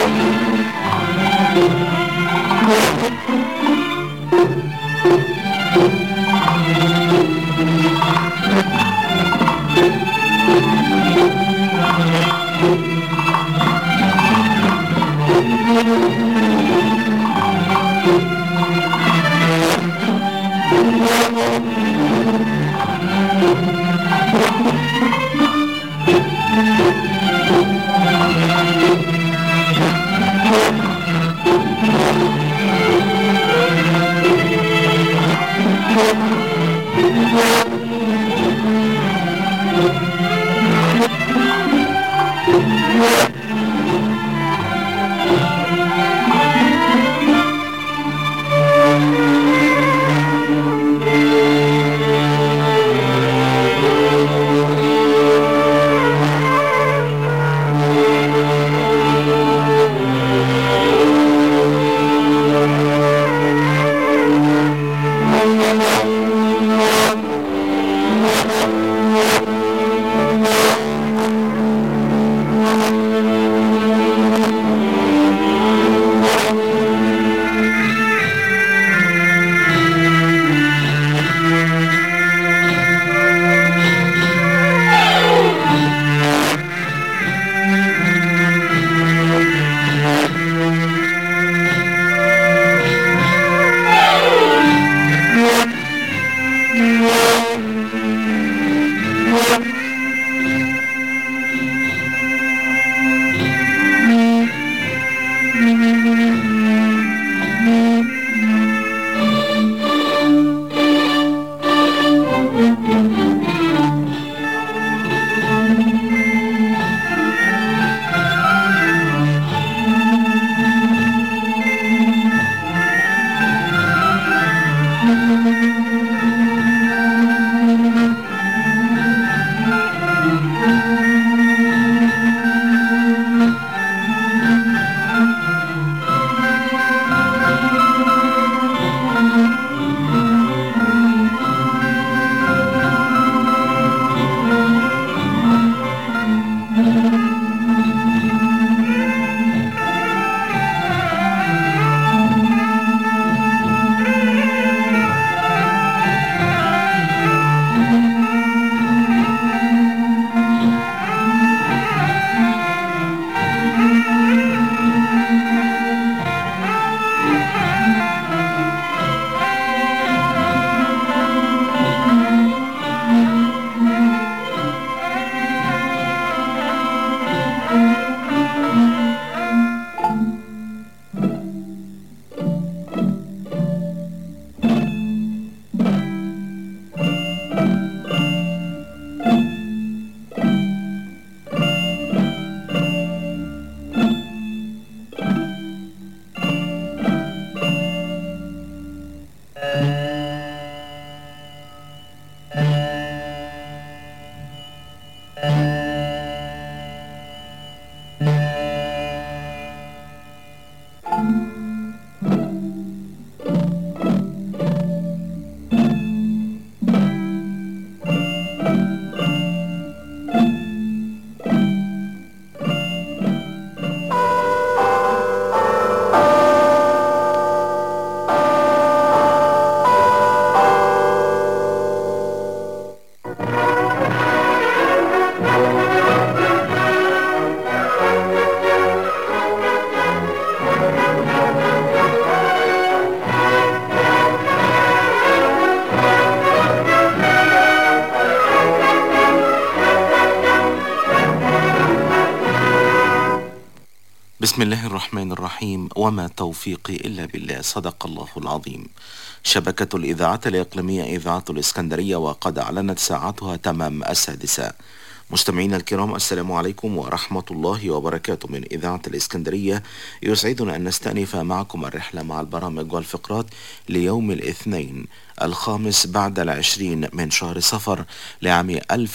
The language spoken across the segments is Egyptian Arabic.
بسم الله الرحمن الرحيم وما توفيقي إلا بالله صدق الله العظيم شبكة الإذاعة الإقليمية إذاعة الإسكندرية وقد أعلنت ساعتها تمام السادسة مستمعينا الكرام السلام عليكم ورحمة الله وبركاته من إذاعة الإسكندرية يسعدنا أن نستأنف معكم الرحلة مع البرامج والفقرات ليوم الاثنين الخامس بعد العشرين من شهر صفر لعام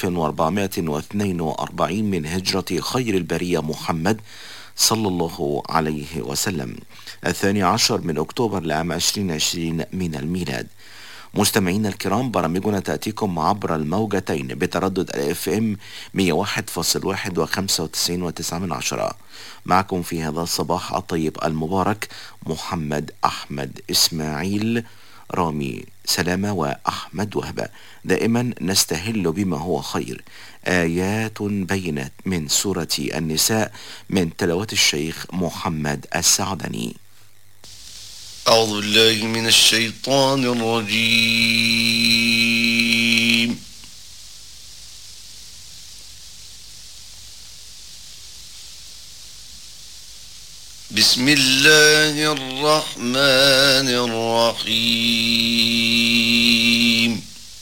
1442 من هجرة خير البرية محمد صلى الله عليه وسلم الثاني عشر من أكتوبر لعام 2020 من الميلاد مستمعينا الكرام برامجنا تأتيكم عبر الموجتين بتردد الاف ام 101.1 و95.9 من عشرة معكم في هذا الصباح الطيب المبارك محمد أحمد إسماعيل رامي سلامة وأحمد وهبة دائما نستهل بما هو خير آيات بينات من سورة النساء من تلاوة الشيخ محمد السعدني أعوذ بالله من الشيطان الرجيم بسم الله الرحمن الرحيم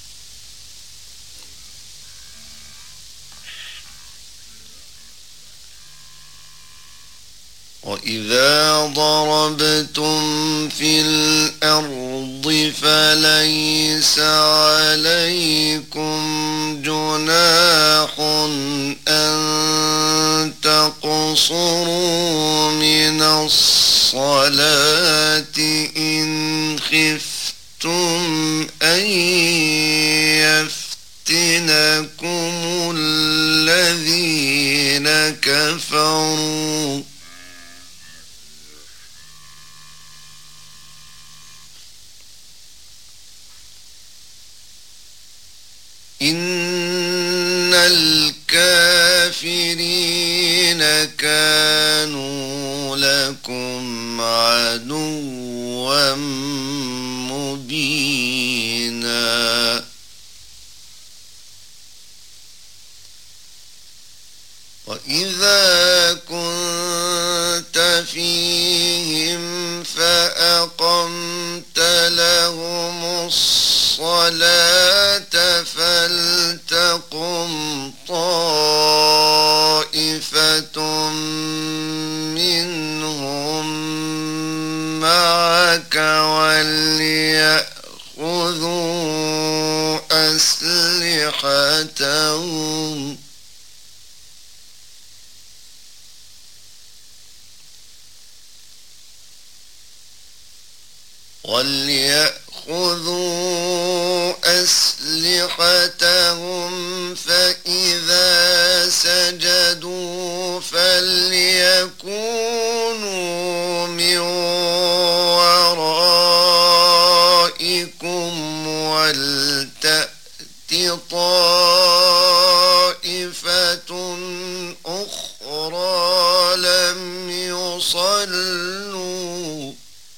وإذا ضربتم في الأرض فليس عليكم جناح أن تقصروا من الصلاة إن خفتم أن يفتنكم الذين كفروا إن الكافرين كانوا لكم عدوا مبينا وإذا كنت فيهم فأقمت لهم الصلاة فلتقم طائفة منهم معك وليأخذوا أسلحتهم وليأخذوا أسلحتهم فإذا سجدوا فليكونوا من ورائكم ولتأت طائفة أخرى لم يصلوا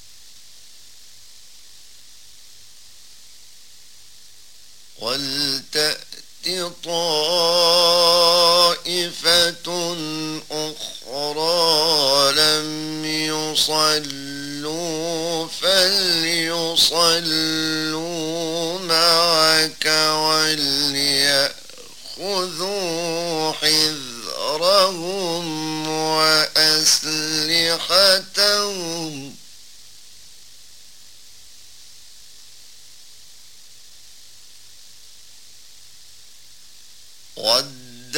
ولتأت طائفة أخرى لم يصلوا فليصلوا معك وليأخذوا حذرهم وأسلحتهم ود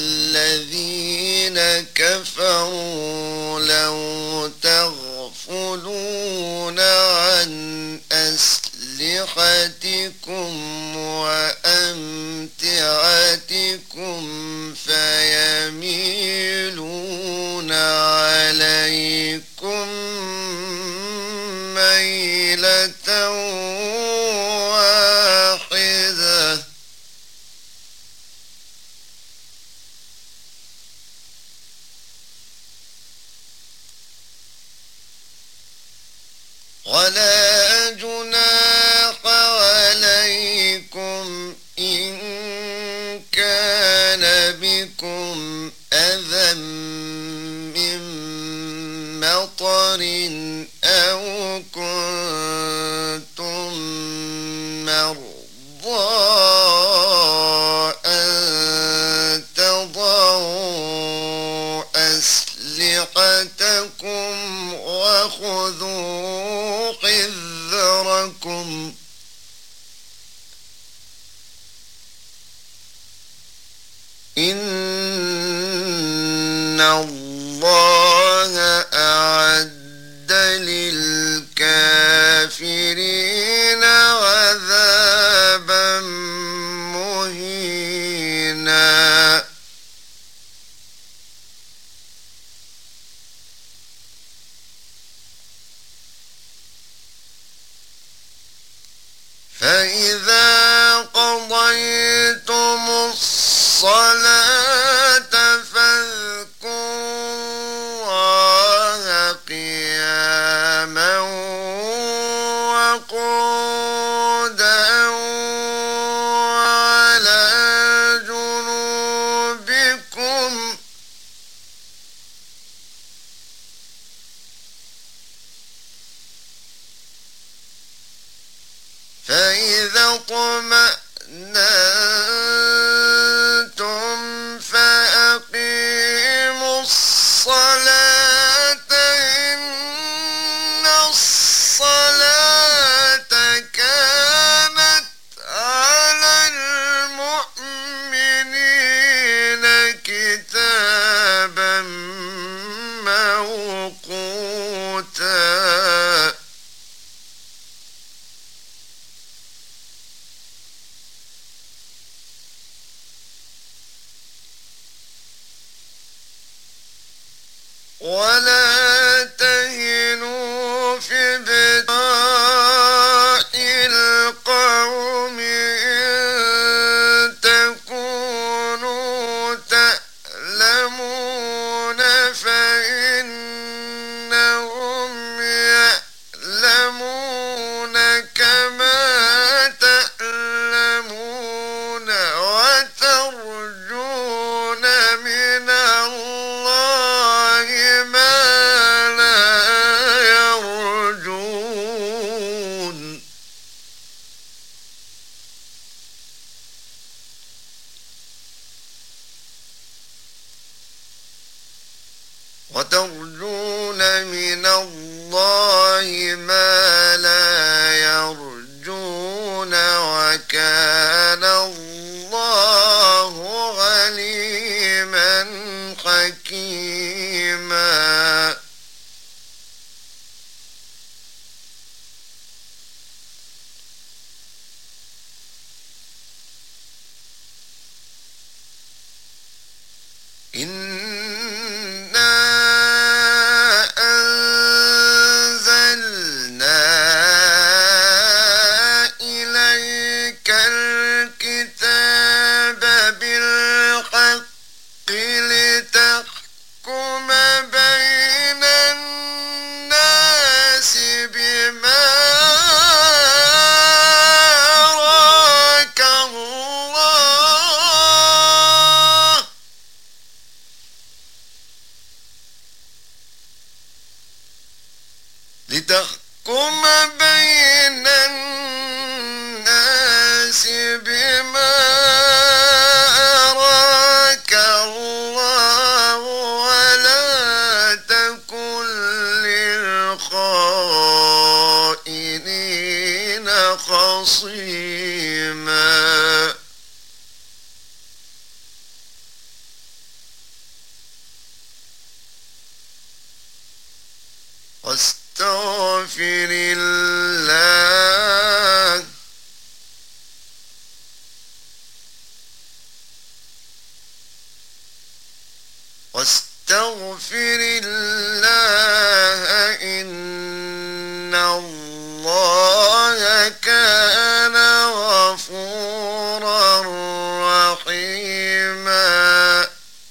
الذين كفروا لو تغفلون عن أسلحتكم وأمتعتكم فيميلون عليكم ميلة واحدة ولا جناح عليكم إن كان بكم أذى من مطر أو كنتم مرضى أن تضعوا أسلحتكم وخذوا حذركم إن الله أعد للكافرين عذابا ولا تهنوا في ابتغاء القوم إن تكونوا تألمون فإنهم يألمون كما تألمون وترجون من الله ما لا يرجون وترجون من الله ما لا يرجون وكان الله عليما حكيما إنا أنزلنا إليك الكتاب بالحق لتحكم بين الناس بما أراك الله لتحكم بين الناس بما أراك الله ولا تكن للخائنين خصيما واستغفر الله واستغفر الله إن الله كان غفورا رحيما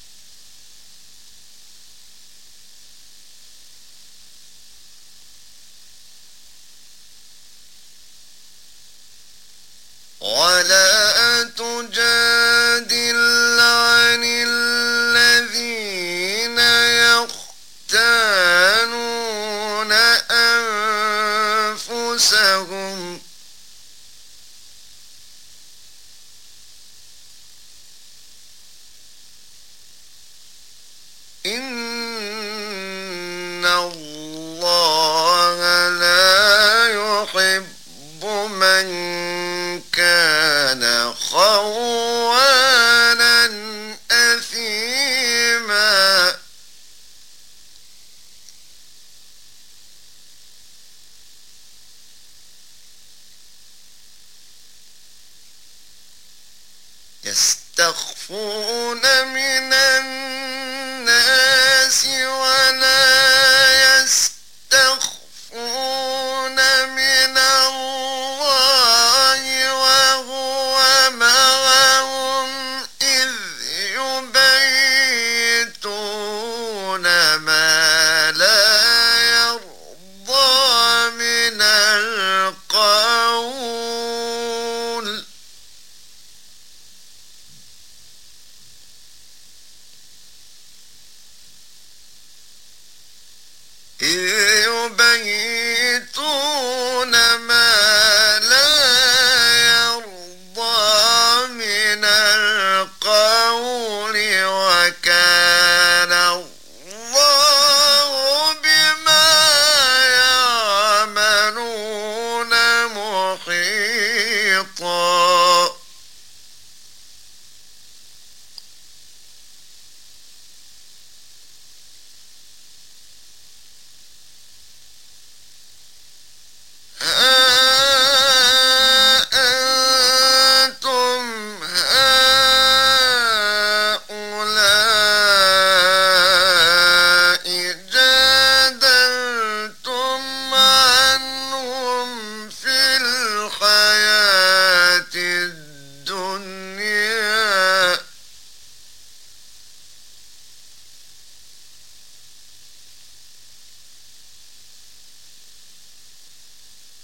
ولا تجادل عن الذين يختارون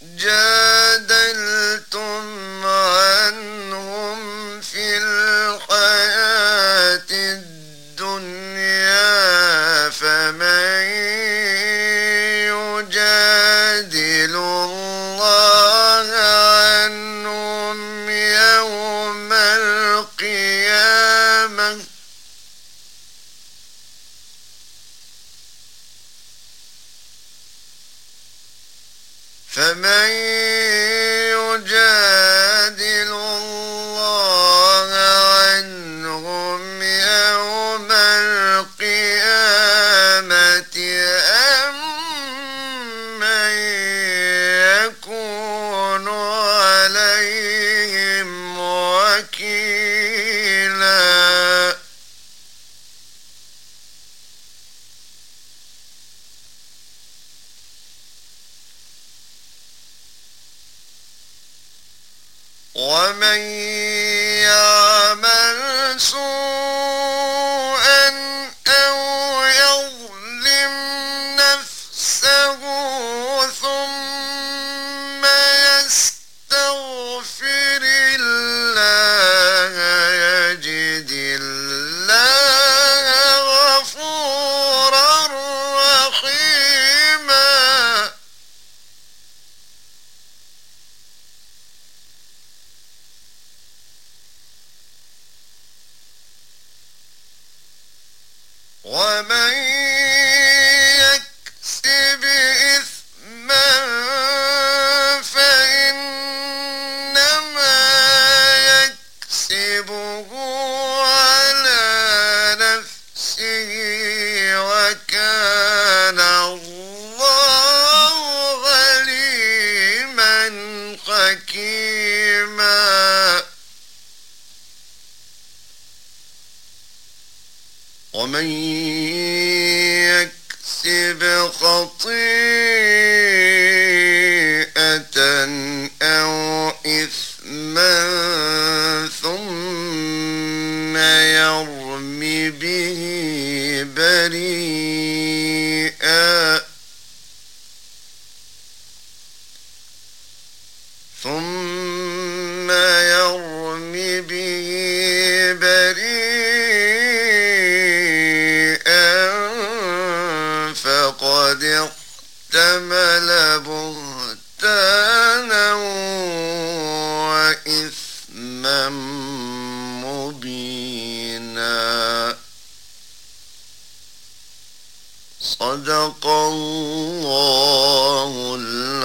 جادلتم عنهم في الحياة الدنيا فمن يجادل الله عنهم يوم القيامة فمن يجادل الله عنهم يوم القيامة أم من يكون عليهم وكيلا ومن يعمل سوءا أو يظلم نفسه ثم يستغفر الله يجد الله غفورا رحيما ومن يكسب إثما فإنما يكسبه على نفسه وكان الله عليما حكيما ومن يكسب خطيئة أو إثما ثم يرم به بريئا ثم يرم به بريئا فقد احتمل بهتانا وإثما مبينا صدق الله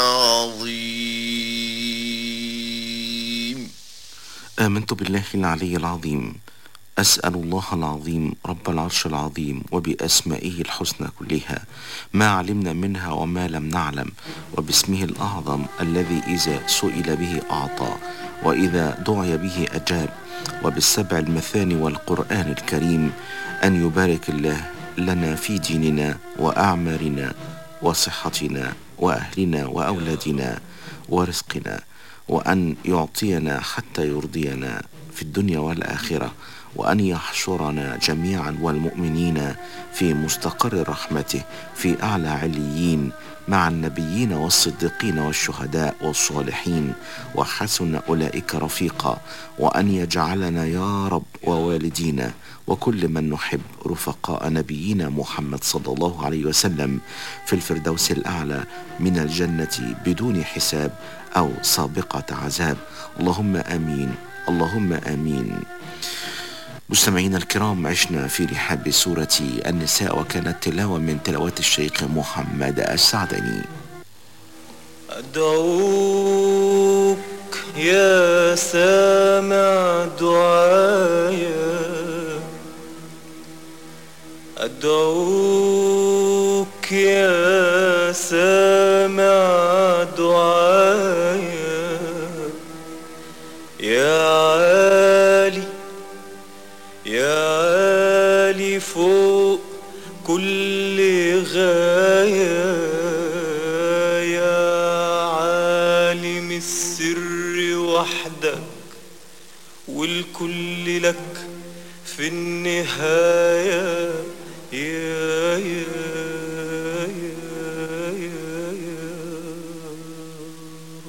العظيم آمنت بالله العلي العظيم أسأل الله العظيم رب العرش العظيم وبأسمائه الحسنى كلها ما علمنا منها وما لم نعلم وباسمه الأعظم الذي إذا سئل به أعطى وإذا دعي به أجاب وبالسبع المثاني والقرآن الكريم أن يبارك الله لنا في ديننا وأعمارنا وصحتنا وأهلنا وأولادنا ورزقنا وأن يعطينا حتى يرضينا في الدنيا والآخرة وأن يحشرنا جميعا والمؤمنين في مستقر رحمته في أعلى عليين مع النبيين والصديقين والشهداء والصالحين وحسن أولئك رفيقا وأن يجعلنا يا رب ووالدينا وكل من نحب رفقاء نبينا محمد صلى الله عليه وسلم في الفردوس الأعلى من الجنة بدون حساب أو سابقة عذاب اللهم آمين اللهم آمين مستمعينا الكرام عشنا في رحاب سورة النساء وكانت تلاوة من تلاوات الشيخ محمد السعدني أدعوك يا سامع دعايا أدعوك يا سامع دعايا يا عالي يا عالي فوق كل غاية يا عالم السر وحدك والكل لك في النهاية يا يا يا يا يا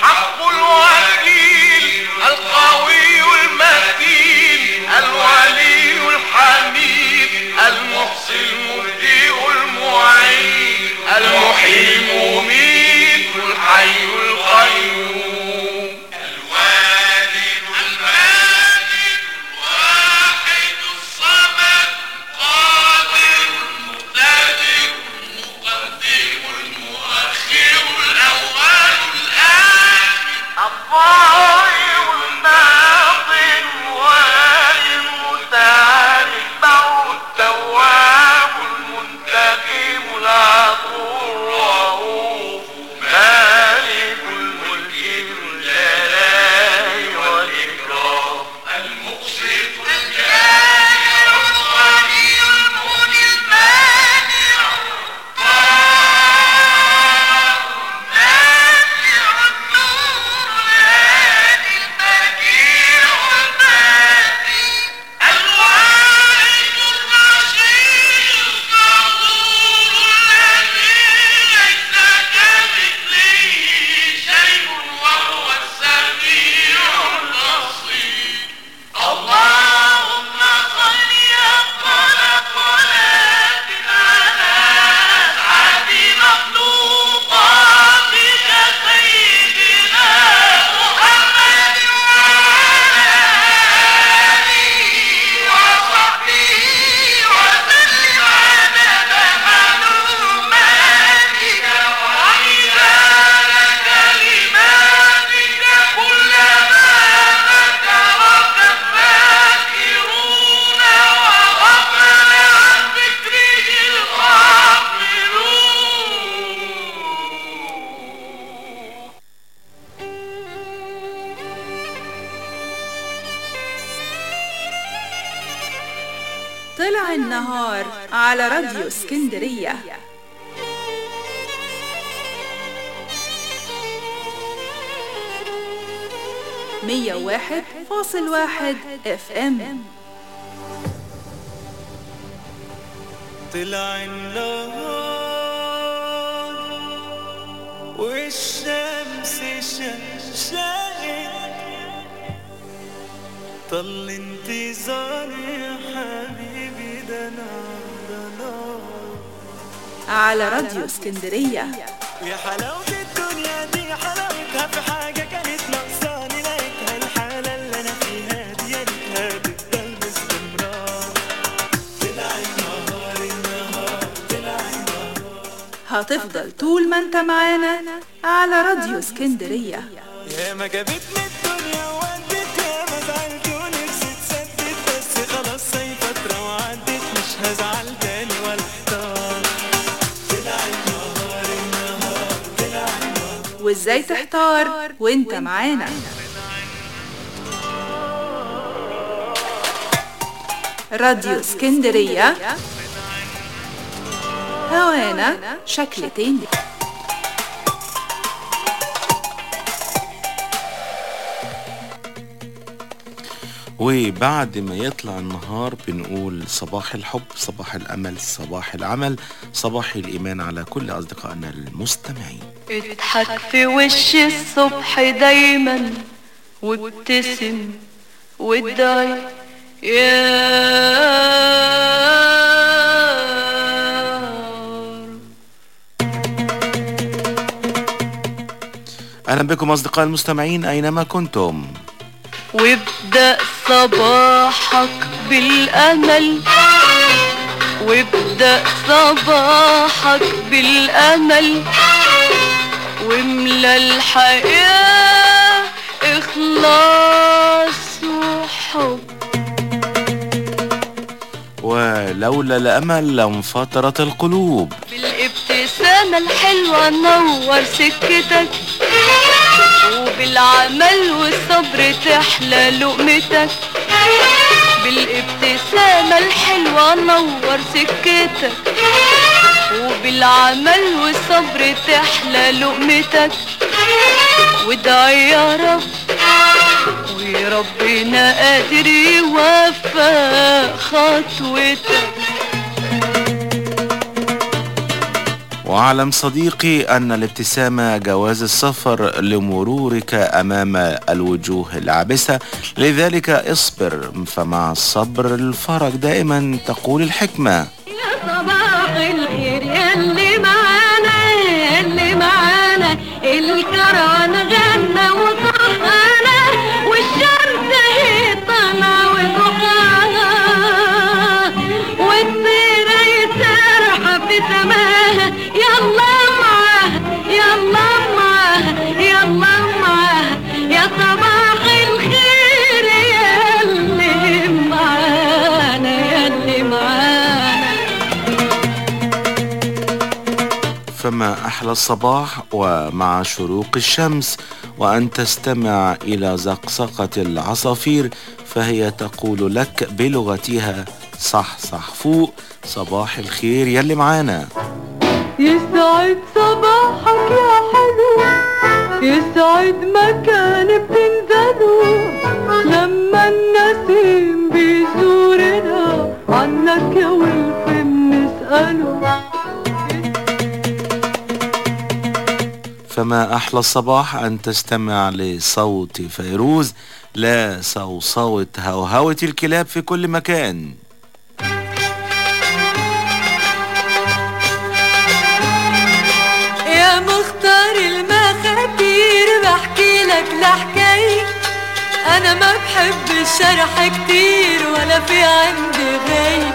حق الوكيل القوي المتين الولي الحميد المحصي المبدئ المعين المحيي المميت الحي القيوم الوالد الماجد الواحد الصمد قادر المقتدر المقدم المؤخر الأول الآخر الظاهر الباطن والمتعال التواب المنتقم العفو الرؤوف مالك الملك ذو الجلال والإكرام المقسط الجامع الغني المغني المانع نافع النور الهادي البديع الباقي الواحد الرشيد الصبور الذي ليس كمثله شيء وهو السميع البصير اللهم صل أفضل صلاة على أسعد مخلوقاتك سيدنا محمد وعلى آله وصحبه وسلم عدد معلوماتك وعباد كلماتك كلما ذكرك الذاكرون وغفل عن ذكره الغافلون طلع النهار على راديو اسكندرية مية واحد فاصل واحد اف ام طلع النهار والشمس شقشقت طل انتظار يا حبيبي ده نار ده نار على راديو اسكندرية يا حلاوة الدنيا دي حلاوتها في حاجة كانت ناقصاني لقيتها الحالة اللي أنا فيها دي يا ريتها تفضل باستمرار طلع النهار النهار طلع النهار هتفضل طول ما انت معانا على راديو اسكندرية يا ما جابتني الدنيا وودت يا ما زعلت ونفسي تسدد بس خلاص هي فترة وعدت مش هزعل تاني ولا احتار طلع النهار النهار طلع النهار وازاي تحتار وانت معانا راديو اسكندرية هوانا شكل تاني وبعد ما يطلع النهار بنقول صباح الحب صباح الأمل صباح العمل صباح الإيمان على كل أصدقائنا المستمعين اضحك في وش الصبح دايما وابتسم وادعي يا أهلا بكم أصدقائي المستمعين أينما كنتم وابدأ صباحك بالأمل وابدأ صباحك بالأمل واملى الحياة إخلاص وحب ولولا الأمل لانفطرت القلوب بالابتسامة الحلوة نور سكتك وبالعمل والصبر تحلى لقمتك بالابتسامة الحلوة نور سكتك وبالعمل والصبر تحلى لقمتك وادعي يا رب وربنا قادر يوفق خطوتك واعلم صديقي أن الابتسامة جواز السفر لمرورك أمام الوجوه العابسة لذلك اصبر فمع الصبر الفرج دائما تقول الحكمة يا صباح الخير يلي معانا يلي معانا الكران غنى وصحانا والشمس هي طالعة وضحاها والطيرة يسرحة في سماها يلا معاها يلا معاها يلا معاها يا صباح الخير يلي معانا يلي معانا فما أحلى الصباح ومع شروق الشمس وأن تستمع إلى زقزقة العصافير فهي تقول لك بلغتها صح صح فوق صباح الخير يلي معانا يسعد صباحك يا حلو يسعد مكان بتنزله لما النسيم بيزورنا عنك يا ولف بنسأله فما أحلى الصباح أن تستمع لصوت فيروز لا صوصوة هوهوة الكلاب في كل مكان يا مختار المخابير بحكي لك لحكاية أنا ما بحب الشرح كتير ولا في عندي غاية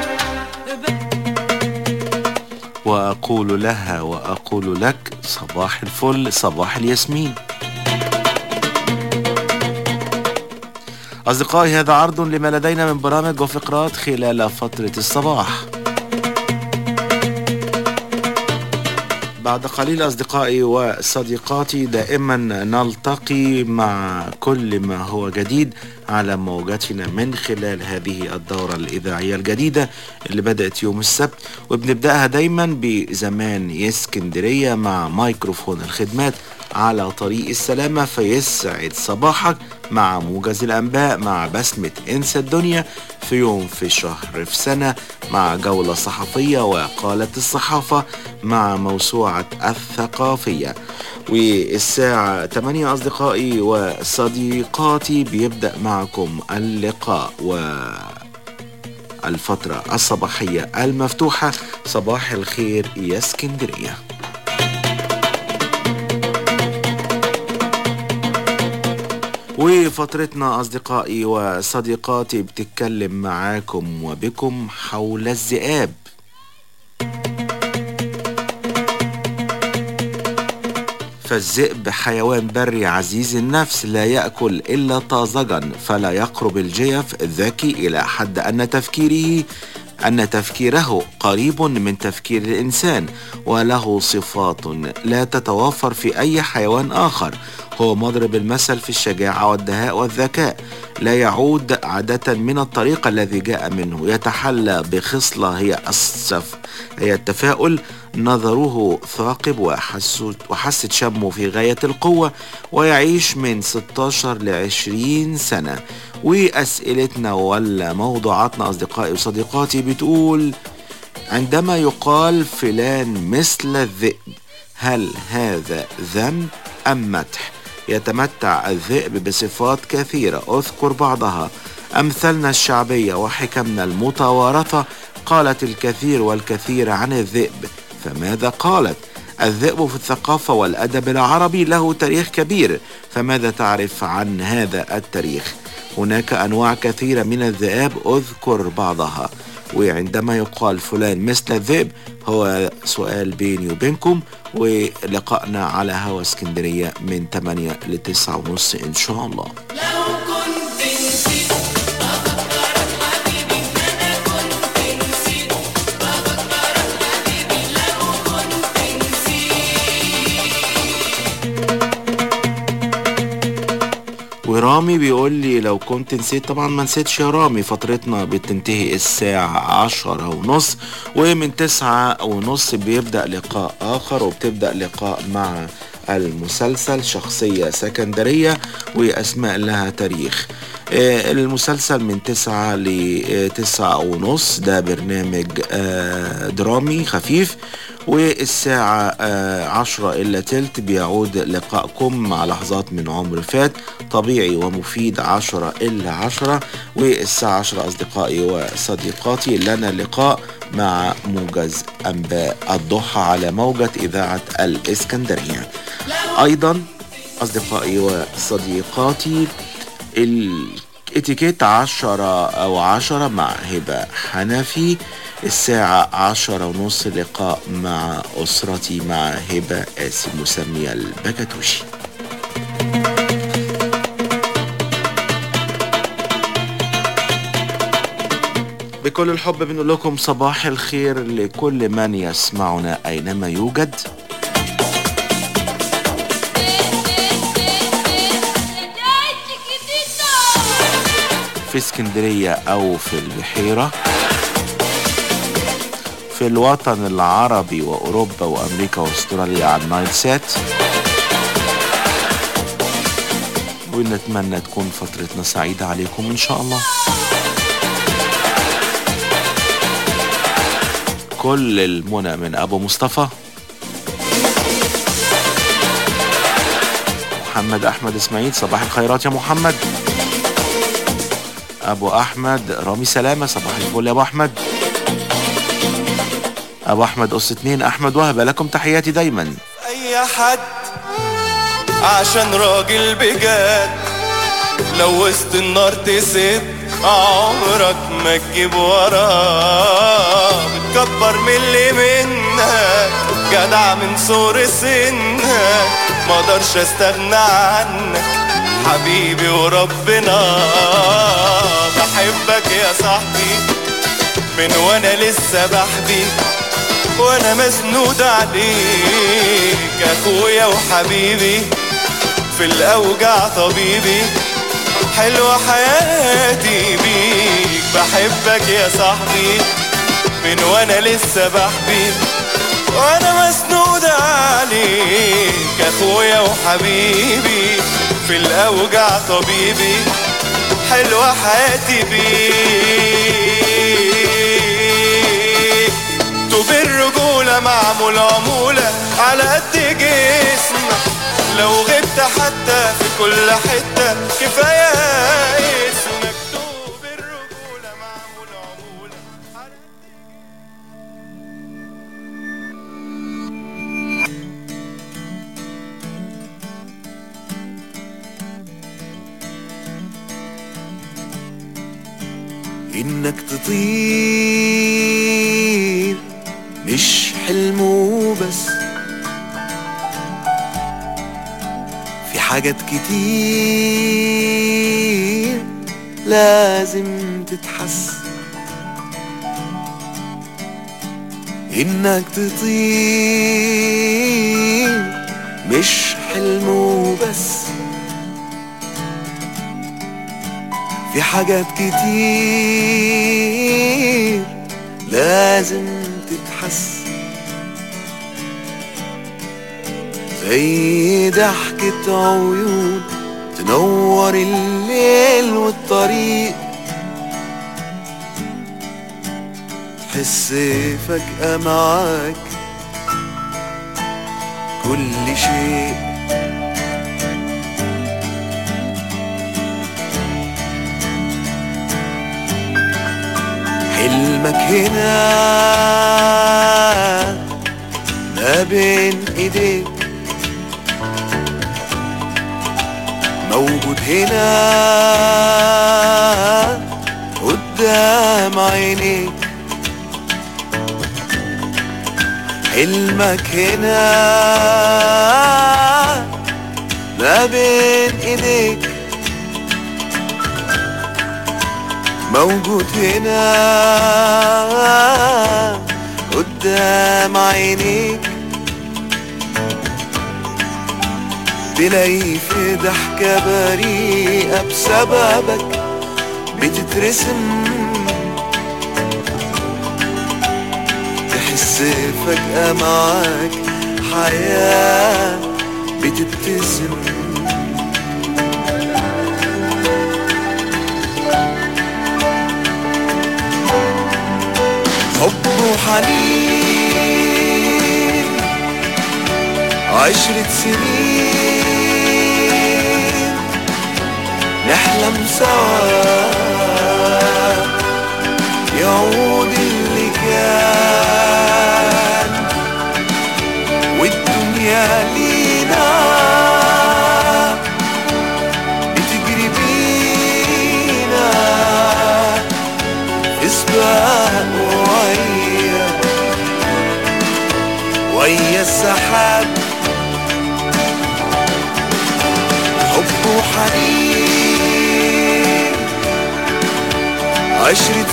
وأقول لها وأقول لك صباح الفل صباح الياسمين أصدقائي هذا عرض لما لدينا من برامج وفقرات خلال فترة الصباح بعد قليل أصدقائي وصديقاتي دائما نلتقي مع كل ما هو جديد على موجاتنا من خلال هذه الدورة الإذاعية الجديدة اللي بدأت يوم السبت وبنبدأها دايما بزمان اسكندرية مع ميكروفون الخدمات على طريق السلامة فيسعد صباحك مع موجز الأنباء مع بسمة انسى الدنيا في يوم في شهر في سنة مع جولة صحفية وقالة الصحافة مع موسوعة الثقافية والساعة 8 أصدقائي وصديقاتي بيبدأ معكم اللقاء و الفترة الصباحية المفتوحة صباح الخير يا اسكندرية وفترتنا أصدقائي وصديقاتي بتتكلم معاكم وبكم حول الذئاب فالذئب حيوان بري عزيز النفس لا يأكل إلا طازجا فلا يقرب الجيف ذكي إلى حد أن تفكيره أن تفكيره قريب من تفكير الإنسان وله صفات لا تتوفر في أي حيوان آخر هو مضرب المثل في الشجاعة والدهاء والذكاء لا يعود عادة من الطريق الذي جاء منه يتحلى بخصلة هي السف هي التفاؤل نظره ثاقب وحسه وحاسة شمه في غاية القوة ويعيش من 16 ل 20 سنة وأسئلتنا ولا موضوعاتنا أصدقائي وصديقاتي بتقول عندما يقال فلان مثل الذئب هل هذا ذم أم مدح يتمتع الذئب بصفات كثيرة أذكر بعضها أمثالنا الشعبية وحكمنا المتوارثة قالت الكثير والكثير عن الذئب فماذا قالت الذئب في الثقافة والأدب العربي له تاريخ كبير فماذا تعرف عن هذا التاريخ هناك أنواع كثيرة من الذئاب أذكر بعضها وعندما يقال فلان مثل الذئب هو سؤال بيني وبينكم ولقائنا على هوا اسكندرية من 8 ل 9 ونص إن شاء الله ورامي بيقول لي لو كنت نسيت طبعا ما نسيتش يا رامي فترتنا بتنتهي الساعة عشرة ونص ومن تسعة ونص بيبدأ لقاء آخر وبتبدأ لقاء مع المسلسل شخصية سكندرية وأسماء لها تاريخ آه، المسلسل من تسعة لتسعة ونص ده برنامج آه، درامي خفيف والساعة آه، عشرة إلا تلت بيعود لقائكم مع لحظات من عمر فات طبيعي ومفيد عشرة إلا عشرة والساعة عشرة أصدقائي وصديقاتي لنا لقاء مع موجز أنباء الضحى على موجة إذاعة الإسكندرية أيضا أصدقائي وصديقاتي الاتيكيت عشرة أو عشرة مع هبة حنفي الساعة عشرة ونص لقاء مع أسرتي مع هبة آسي مسمية البكتوشي بكل الحب بنقول لكم صباح الخير لكل من يسمعنا أينما يوجد في اسكندرية أو في البحيرة في الوطن العربي وأوروبا وأمريكا وأستراليا على النايل سات ونتمنى تكون فترتنا سعيدة عليكم إن شاء الله كل المنى من أبو مصطفى محمد أحمد إسماعيل صباح الخيرات يا محمد ابو احمد رامي سلامه صباح الفل يا ابو احمد ابو احمد اس اتنين احمد وهبه لكم تحياتي دايما اي حد عشان راجل بجد لو وسط النار تسد عمرك ما تجيب وراه بتكبر من اللي منك جدع من صور سنك ما اقدرش استغنى عنك حبيبي وربنا بحبك يا صاحبي من وانا لسه بحبي وانا مسنود عليك اخويا وحبيبي في الاوجع طبيبي حلوة حياتي بيك بحبك يا صاحبي من وانا لسه بحبي وانا مسنود عليك اخويا وحبيبي في الاوجع طبيبي حلوة حياتي بيك طوب الرجولة معمول عمولة على قد جسمك لو غبت حتى في كل حتة كفاية اسمك طوب الرجولة معمول عمولة على إنك تطير مش حلم وبس في حاجات كتير لازم تتحس إنك تطير مش حلم وبس في حاجات كتير لازم تتحس زي ضحكة عيون تنور الليل والطريق تحس فجأة معاك كل شيء حلمك هنا ما بين ايديك موجود هنا قدام عينيك حلمك هنا ما بين ايديك موجود هنا قدام عينيك تلاقي في ضحكة بريئة بسببك بتترسم تحس فجأة معاك حياة بتبتسم عشرة سنين نحلم سوا يعود اللي كان والدنيا لينا بتجري بينا في سباق ويا ويا السحاب حب وحنين عشرة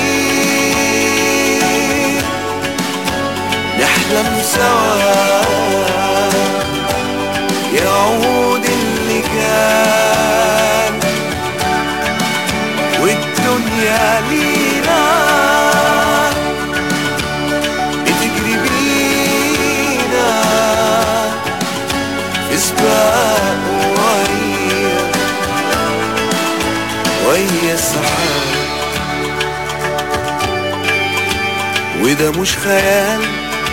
سنين نحلم سوا يعود اللي كان والدنيا لينا بتجري بينا في سباق ويا ويا السحاب وده مش خيال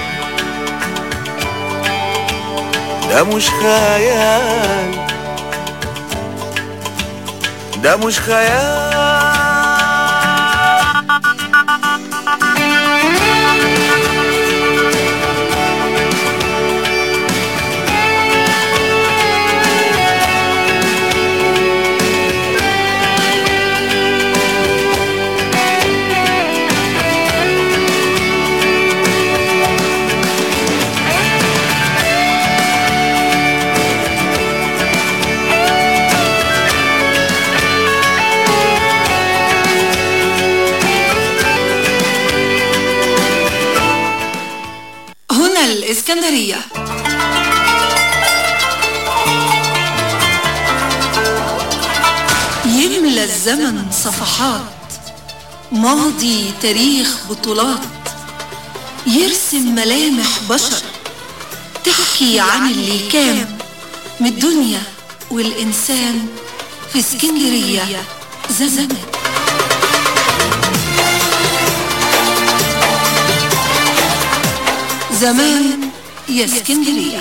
ده مش خيال ده مش خيال هنا الإسكندرية يملى الزمن صفحات ماضي تاريخ بطولات يرسم ملامح بشر تحكي عن اللي كان من الدنيا والإنسان في اسكندرية زمان زمان يا اسكندرية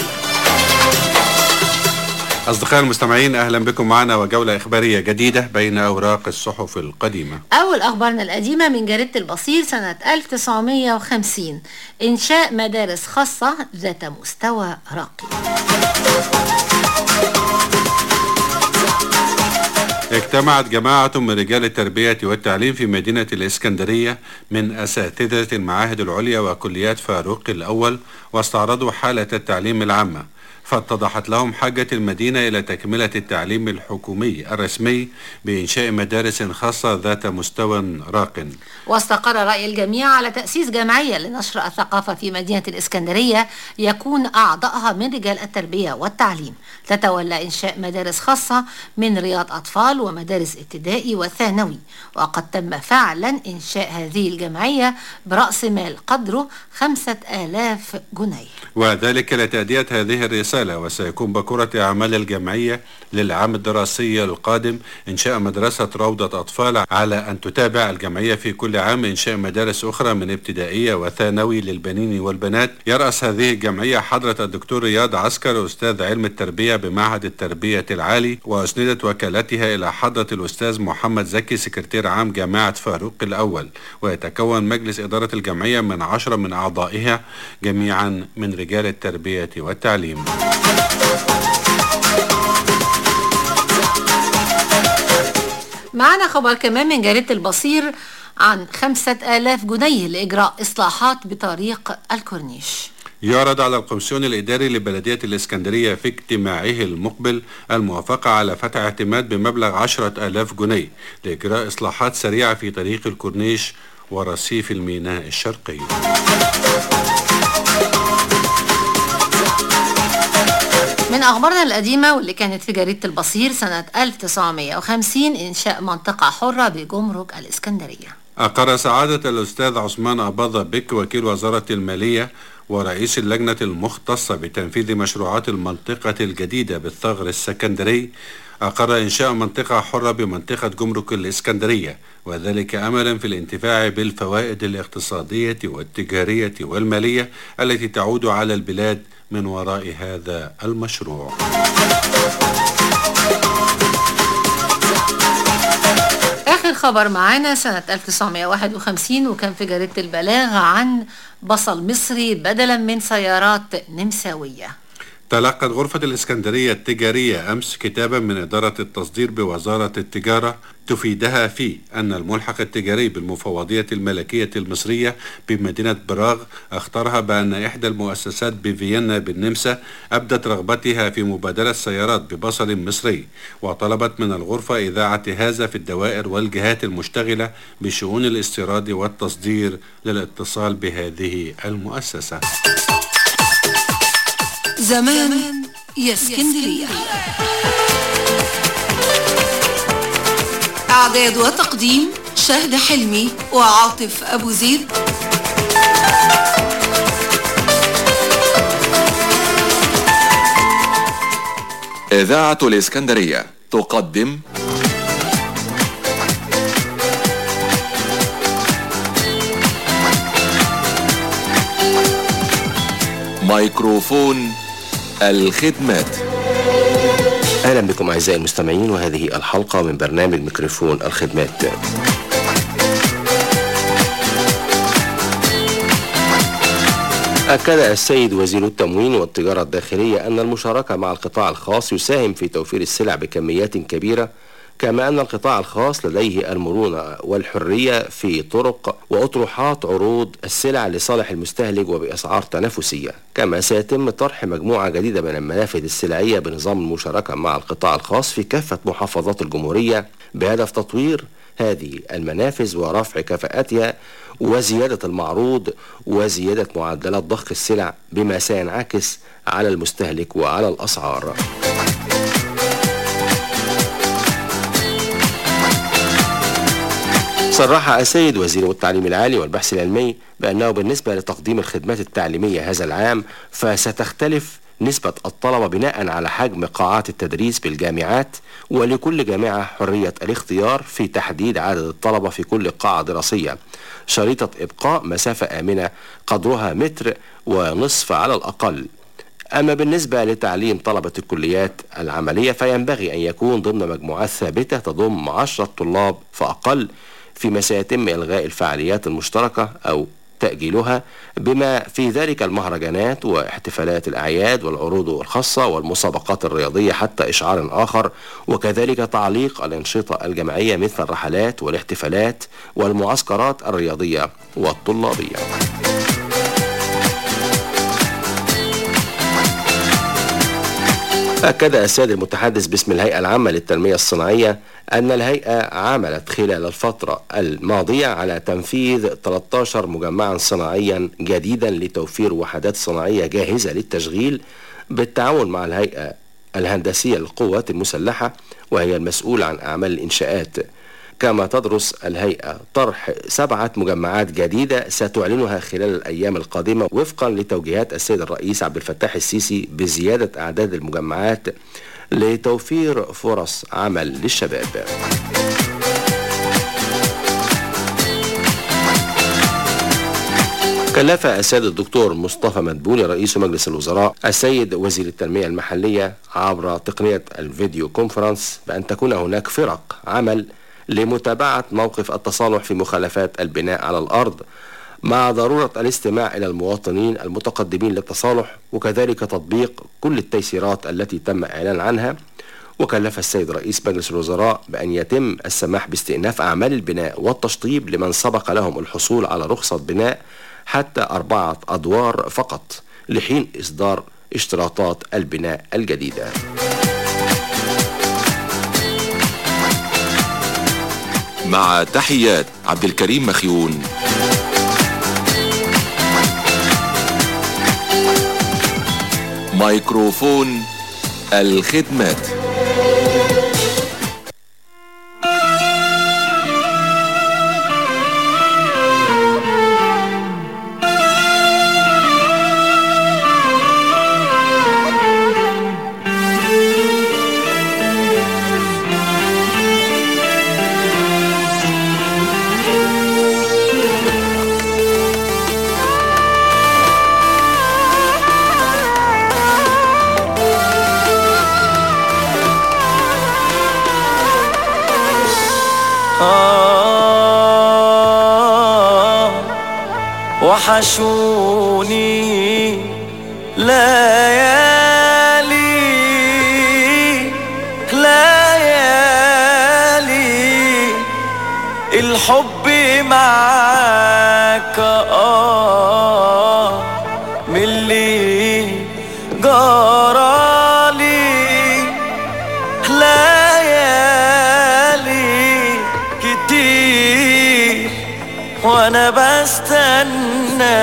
أصدقائي المستمعين أهلا بكم معنا وجولة إخبارية جديدة بين أوراق الصحف القديمة أول أخبارنا القديمة من جريدة البصير سنة 1950 إنشاء مدارس خاصة ذات مستوى راقي اجتمعت جماعة من رجال التربية والتعليم في مدينة الإسكندرية من أساتذة المعاهد العليا وكليات فاروق الأول واستعرضوا حالة التعليم العامة فاتضحت لهم حاجة المدينة إلى تكملة التعليم الحكومي الرسمي بإنشاء مدارس خاصة ذات مستوى راق واستقر رأي الجميع على تأسيس جمعية لنشر الثقافة في مدينة الإسكندرية يكون أعضائها من رجال التربية والتعليم تتولى إنشاء مدارس خاصة من رياض أطفال ومدارس ابتدائي وثانوي وقد تم فعلا إنشاء هذه الجمعية برأس مال قدره خمسة آلاف جنيه وذلك لتأدية هذه الرسالة وسيكون بكرة أعمال الجمعية للعام الدراسي القادم إنشاء مدرسة روضة أطفال على أن تتابع الجمعية في كل عام إنشاء مدارس أخرى من ابتدائية وثانوي للبنين والبنات يرأس هذه الجمعية حضرة الدكتور رياض عسكر أستاذ علم التربية بمعهد التربية العالي وأسندت وكالتها إلى حضرة الأستاذ محمد زكي سكرتير عام جامعة فاروق الأول ويتكون مجلس إدارة الجمعية من عشرة من أعضائها جميعا من رجال التربية والتعليم معنا خبر كمان من جريدة البصير عن خمسة آلاف جنيه لإجراء إصلاحات بطريق الكورنيش يعرض على القمسيون الإداري لبلدية الإسكندرية في اجتماعه المقبل الموافقة على فتح اعتماد بمبلغ عشرة آلاف جنيه لإجراء إصلاحات سريعة في طريق الكورنيش ورصيف الميناء الشرقي من أخبارنا القديمة واللي كانت في جريدة البصير سنة 1950 إنشاء منطقة حرة بجمرك الإسكندرية أقر سعادة الأستاذ عثمان أباظة بك وكيل وزارة المالية ورئيس اللجنة المختصة بتنفيذ مشروعات المنطقة الجديدة بالثغر السكندري أقر إنشاء منطقة حرة بمنطقة جمرك الإسكندرية وذلك أملا في الانتفاع بالفوائد الاقتصادية والتجارية والمالية التي تعود على البلاد من وراء هذا المشروع آخر خبر معانا سنة 1951 وكان في جريدة البلاغ عن بصل مصري بدلا من سيارات نمساوية تلقت غرفة الإسكندرية التجارية أمس كتابا من إدارة التصدير بوزارة التجارة تفيدها فيه أن الملحق التجاري بالمفوضية الملكية المصرية بمدينة براغ اختارها بأن إحدى المؤسسات بفيينا بالنمسا أبدت رغبتها في مبادلة سيارات ببصل مصري وطلبت من الغرفة إذاعة هذا في الدوائر والجهات المشتغلة بشؤون الاستيراد والتصدير للاتصال بهذه المؤسسة زمان يا اسكندرية إعداد وتقديم شهد حلمي وعاطف أبو زيد إذاعة الإسكندرية تقدم ميكروفون الخدمات أهلا بكم أعزائي المستمعين وهذه الحلقة من برنامج ميكروفون الخدمات أكد السيد وزير التموين والتجارة الداخلية أن المشاركة مع القطاع الخاص يساهم في توفير السلع بكميات كبيرة كما أن القطاع الخاص لديه المرونة والحرية في طرق وأطروحات عروض السلع لصالح المستهلك وبأسعار تنافسية كما سيتم طرح مجموعة جديدة من المنافذ السلعية بنظام المشاركة مع القطاع الخاص في كافة محافظات الجمهورية بهدف تطوير هذه المنافذ ورفع كفاءتها وزيادة المعروض وزيادة معدلات ضخ السلع بما سينعكس على المستهلك وعلى الأسعار صرح السيد وزير التعليم العالي والبحث العلمي بأنه بالنسبة لتقديم الخدمات التعليمية هذا العام فستختلف نسبة الطلبة بناء على حجم قاعات التدريس بالجامعات ولكل جامعة حرية الاختيار في تحديد عدد الطلبة في كل قاعة دراسية شريطة إبقاء مسافة آمنة قدرها متر ونصف على الأقل أما بالنسبة لتعليم طلبة الكليات العملية فينبغي أن يكون ضمن مجموعات ثابتة تضم عشرة طلاب فأقل فيما سيتم إلغاء الفعاليات المشتركة أو تأجيلها بما في ذلك المهرجانات واحتفالات الأعياد والعروض الخاصة والمسابقات الرياضية حتى إشعار آخر وكذلك تعليق الأنشطة الجماعية مثل الرحلات والاحتفالات والمعسكرات الرياضية والطلابية أكد السيد المتحدث باسم الهيئة العامة للتنمية الصناعية أن الهيئة عملت خلال الفترة الماضية على تنفيذ 13 مجمعا صناعيا جديدا لتوفير وحدات صناعية جاهزة للتشغيل بالتعاون مع الهيئة الهندسية للقوات المسلحة وهي المسؤولة عن أعمال الإنشاءات كما تدرس الهيئة طرح سبعة مجمعات جديدة ستعلنها خلال الأيام القادمة وفقا لتوجيهات السيد الرئيس عبد الفتاح السيسي بزيادة أعداد المجمعات لتوفير فرص عمل للشباب كلف السيد الدكتور مصطفى مدبولي رئيس مجلس الوزراء السيد وزير التنمية المحلية عبر تقنية الفيديو كونفرنس بأن تكون هناك فرق عمل لمتابعة موقف التصالح في مخالفات البناء على الأرض مع ضرورة الاستماع إلى المواطنين المتقدمين للتصالح وكذلك تطبيق كل التيسيرات التي تم إعلان عنها وكلف السيد رئيس مجلس الوزراء بأن يتم السماح باستئناف أعمال البناء والتشطيب لمن سبق لهم الحصول على رخصة بناء حتى أربعة أدوار فقط لحين إصدار اشتراطات البناء الجديدة مع تحيات عبد الكريم مخيون ميكروفون الخدمات آه وحشوني ليالي ليالي الحب معاك آه من اللي جرالي ليالي كتير وانا بستنى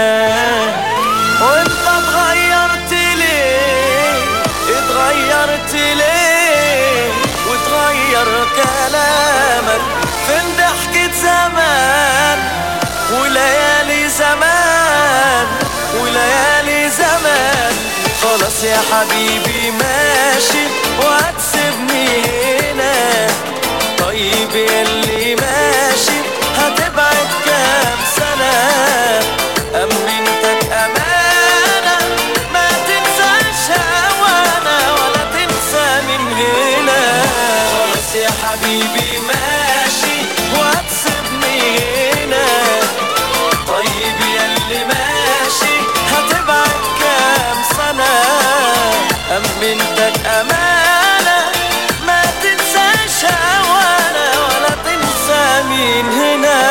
وانت اتغيرت ليه اتغيرت ليه وتغير كلامك فين ضحكة زمان وليالي زمان وليالي زمان خلاص يا حبيبي ماشي وهتسيبني هنا طيب ياللي ماشي هتبعد كام سنة أمنتك أمانة ما تنساش هوانا ولا تنسى من هنا خلاص يا حبيبي ماشي وهتسيبني هنا طيب ياللي ماشي هتبعد كام سنة أمنتك أمانة ما تنساش هوانا ولا تنسى مين هنا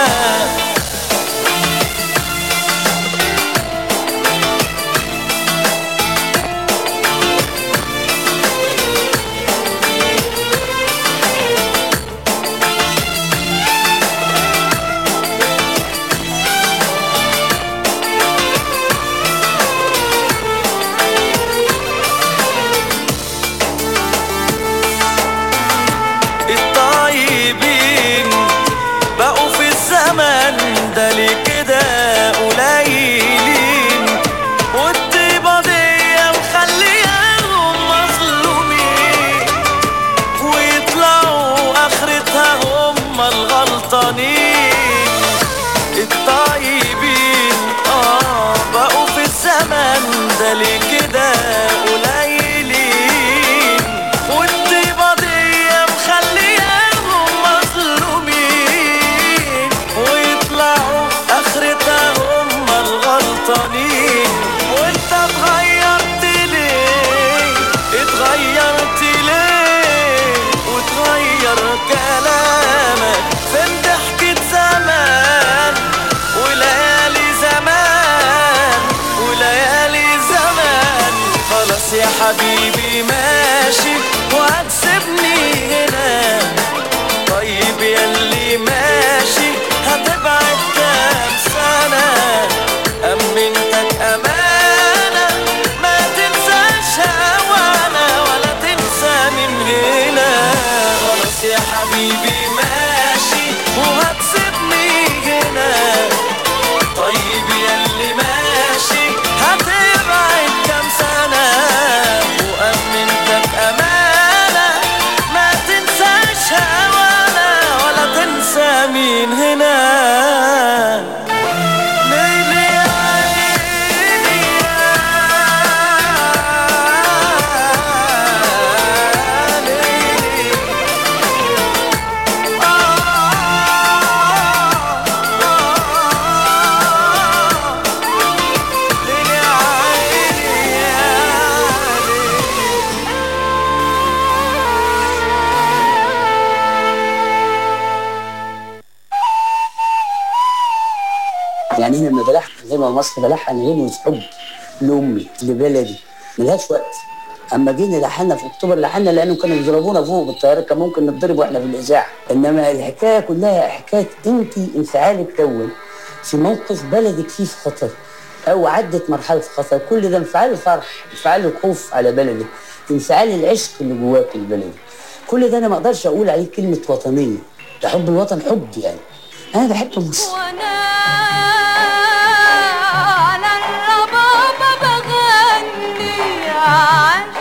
الطيبين بقوا في الزمن ده ليه كده قليلين والطيبة دي مخليهم مظلومين ويطلعوا آخرتها هم الغلطانين الطيبين اه بقوا في الزمن ده ليه كده قليلين والطيبة دي مخليهم مظلومين ويطلعوا آخرتها هم الغلطانين وانت اتغيرت ليه اتغيرت ليه وتغير كلامك فين ضحكة زمان وليالي زمان وليالي زمان خلاص يا حبيبي ماشي وهتسيبني هنا طيب ياللي ماشي هتبعد كام سنة أمنتك أمانة ما تنساش هوانا ولا تنسى من هنا خلاص يا حبيبي ماشي وهتسيبني هنا طيب ياللي ماشي هتبعد كام سنة وأمنتك أمانة ما تنساش هوانا ولا تنسى مين هنا ليلي يا عيني يا ليلي ليلي يا عيني يا ليلي يعني انا لما بلحن زي ما المصري بلحن غنوة حب لامي لبلدي ملهاش وقت اما جينا لحنا في اكتوبر لحنا لانه كانوا بيضربونا فوق بالطياره كان ممكن نتضرب واحنا في الاذاعه انما الحكايه كلها حكايه انت انفعالك كون في موقف بلدك فيه في خطر او عدت مرحله خطر كل ده انفعال الفرح انفعال الخوف على بلدك انفعال العشق اللي جواك لبلدك كل ده انا ما اقدرش اقول عليه كلمه وطنيه ده حب الوطن حب يعني انا بحب مصر على الربابة بغني عاشق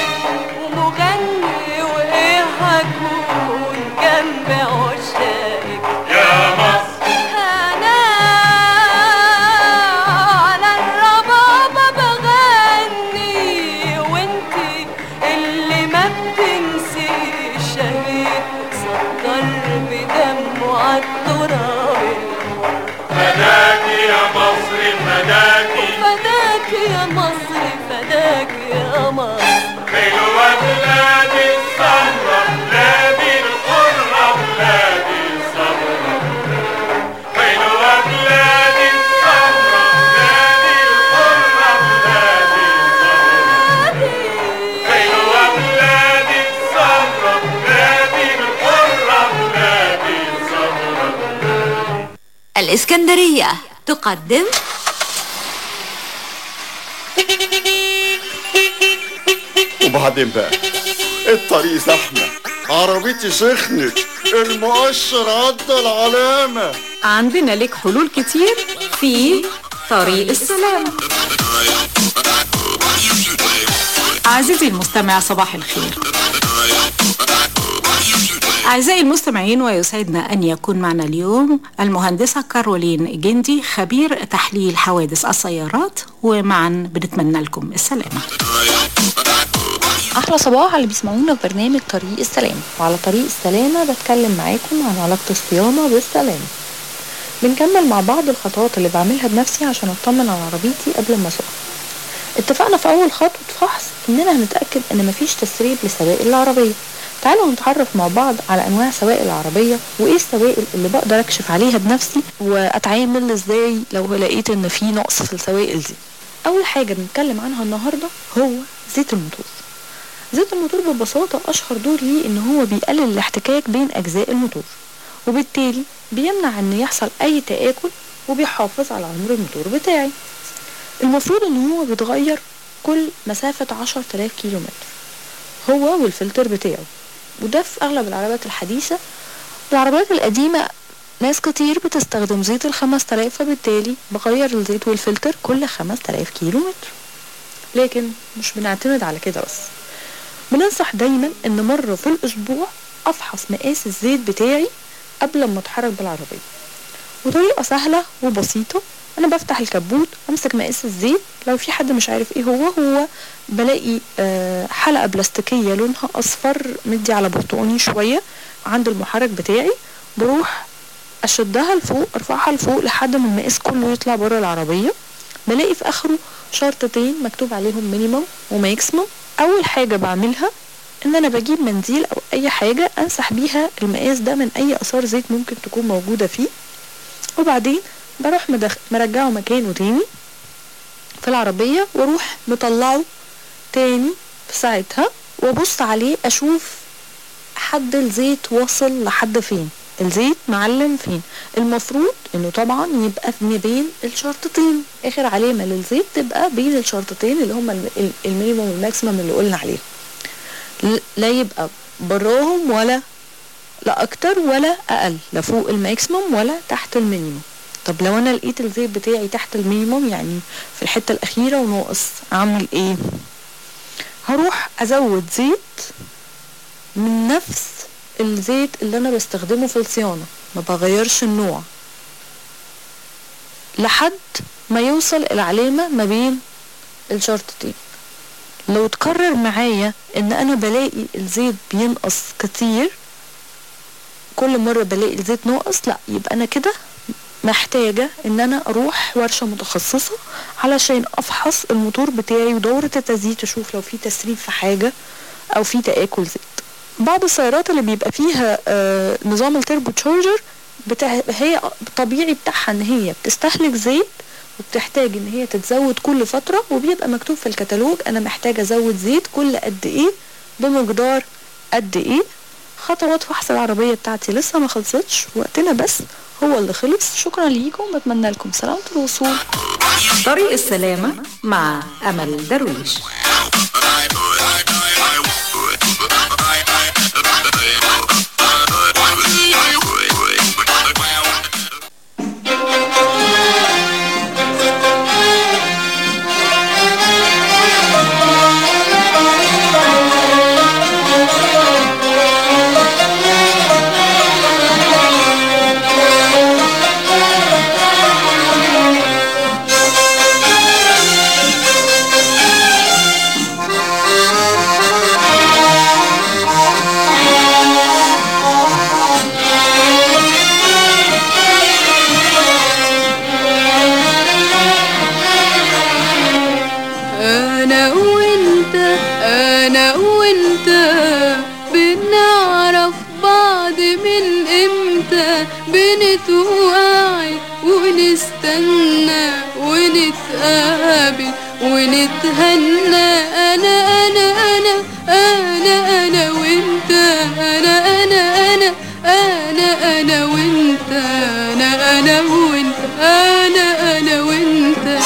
ومغني وإيه هكون جنب عشاقك يا مصر أنا على الربابة بغني وانتي اللي ما بتنسيش شهيد صدر بدم غراب فداك يا مصر فداك فداك يا مصر فداك يا مصر حلوة بلادي السمرة بلادي الحرة بلادي السمرة حلوة بلادي السمرة بلادي الحرة بلادي السمرة حلوة بلادي السمرة بلادي الحرة بلادي السمرة الإسكندرية تقدم وبعدين بقى الطريق زحمة عربيتي سخنت المؤشر عدى العلامة عندنا لك حلول كتير في طريق السلام عزيزي المستمع صباح الخير أعزائي المستمعين ويسعدنا أن يكون معنا اليوم المهندسة كارولين جندي خبير تحليل حوادث السيارات ومعا بنتمنى لكم السلامة احلى صباح على اللي بيسمعونا في برنامج طريق السلام وعلى طريق السلامة بتكلم معاكم عن علاقة الصيانة بالسلامة بنكمل مع بعض الخطوات اللي بعملها بنفسي عشان اطمن على عربيتي قبل ما اسوقها اتفقنا في اول خطوة فحص اننا هنتأكد ان مفيش تسريب لسوائل العربية تعالوا نتعرف مع بعض على انواع سوائل العربية وايه السوائل اللي بقدر اكشف عليها بنفسي واتعامل ازاي لو لقيت ان في نقص في السوائل دي اول حاجة بنتكلم عنها النهاردة هو زيت الموتور زيت الموتور ببساطة أشهر دور ليه إن هو بيقلل الاحتكاك بين أجزاء الموتور وبالتالي بيمنع إن يحصل أي تآكل وبيحافظ على عمر الموتور بتاعي المفروض إن هو بيتغير كل مسافة عشر تلاف كيلو متر هو والفلتر بتاعه وده في أغلب العربيات الحديثة العربيات القديمة ناس كتير بتستخدم زيت الخمس تلاف فبالتالي بغير الزيت والفلتر كل خمس تلاف كيلو متر لكن مش بنعتمد على كده بس بننصح دايما ان مرة في الاسبوع افحص مقاس الزيت بتاعي قبل ما اتحرك بالعربية وطريقة سهلة وبسيطة انا بفتح الكبوت امسك مقاس الزيت لو في حد مش عارف ايه هو هو بلاقي آه، حلقة بلاستيكية لونها اصفر مدي على برتقاني شوية عند المحرك بتاعي بروح اشدها لفوق ارفعها لفوق لحد ما المقاس كله يطلع بره العربية بلاقي في اخره شرطتين مكتوب عليهم مينيمم وماكسيمم اول حاجة بعملها ان انا بجيب منديل او اي حاجة امسح بيها المقاس ده من اي اثار زيت ممكن تكون موجودة فيه وبعدين بروح مدخ... مرجعه مكانه تاني في العربية واروح مطلعه تاني في ساعتها وابص عليه اشوف حد الزيت وصل لحد فين الزيت معلم فين المفروض انه طبعا يبقى ما بين الشرطتين اخر علامة للزيت تبقى بين الشرطتين اللي هما الم- ال- المينيموم والماكسيمم اللي قلنا عليهم ل- لا يبقى براهم ولا لا اكتر ولا اقل لا فوق الماكسيمم ولا تحت المينيموم طب لو انا لقيت الزيت بتاعي تحت المينيموم يعني في الحتة الاخيرة وناقص اعمل ايه هروح ازود زيت من نفس الزيت اللي انا بستخدمه في الصيانة ما بغيرش النوع لحد ما يوصل العلامة ما بين الشرطتين لو تكرر معايا ان انا بلاقي الزيت بينقص كتير كل مرة بلاقي الزيت ناقص لا يبقى انا كده محتاجة ان انا اروح ورشة متخصصة علشان افحص الموتور بتاعي ودورة التزييت اشوف لو في تسريب في حاجة او في تآكل زيت بعض السيارات اللي بيبقى فيها آه نظام التربو تشارجر بتاع هي الطبيعي بتاعها ان هي بتستهلك زيت وبتحتاج ان هي تتزود كل فترة وبيبقى مكتوب في الكتالوج انا محتاجة ازود زيت كل قد ايه بمقدار قد ايه خطوات فحص العربية بتاعتي لسه ما خلصتش وقتنا بس هو اللي خلص شكرا ليكم بتمنى لكم سلامة الوصول طريق السلامة مع أمل درويش Thank you. من امتى بنتوعي ونستنى ونتقابل ونتهنى انا انا انا انا انا وانت انا انا انا انا انا وانت انا انا وانت انا انا وانت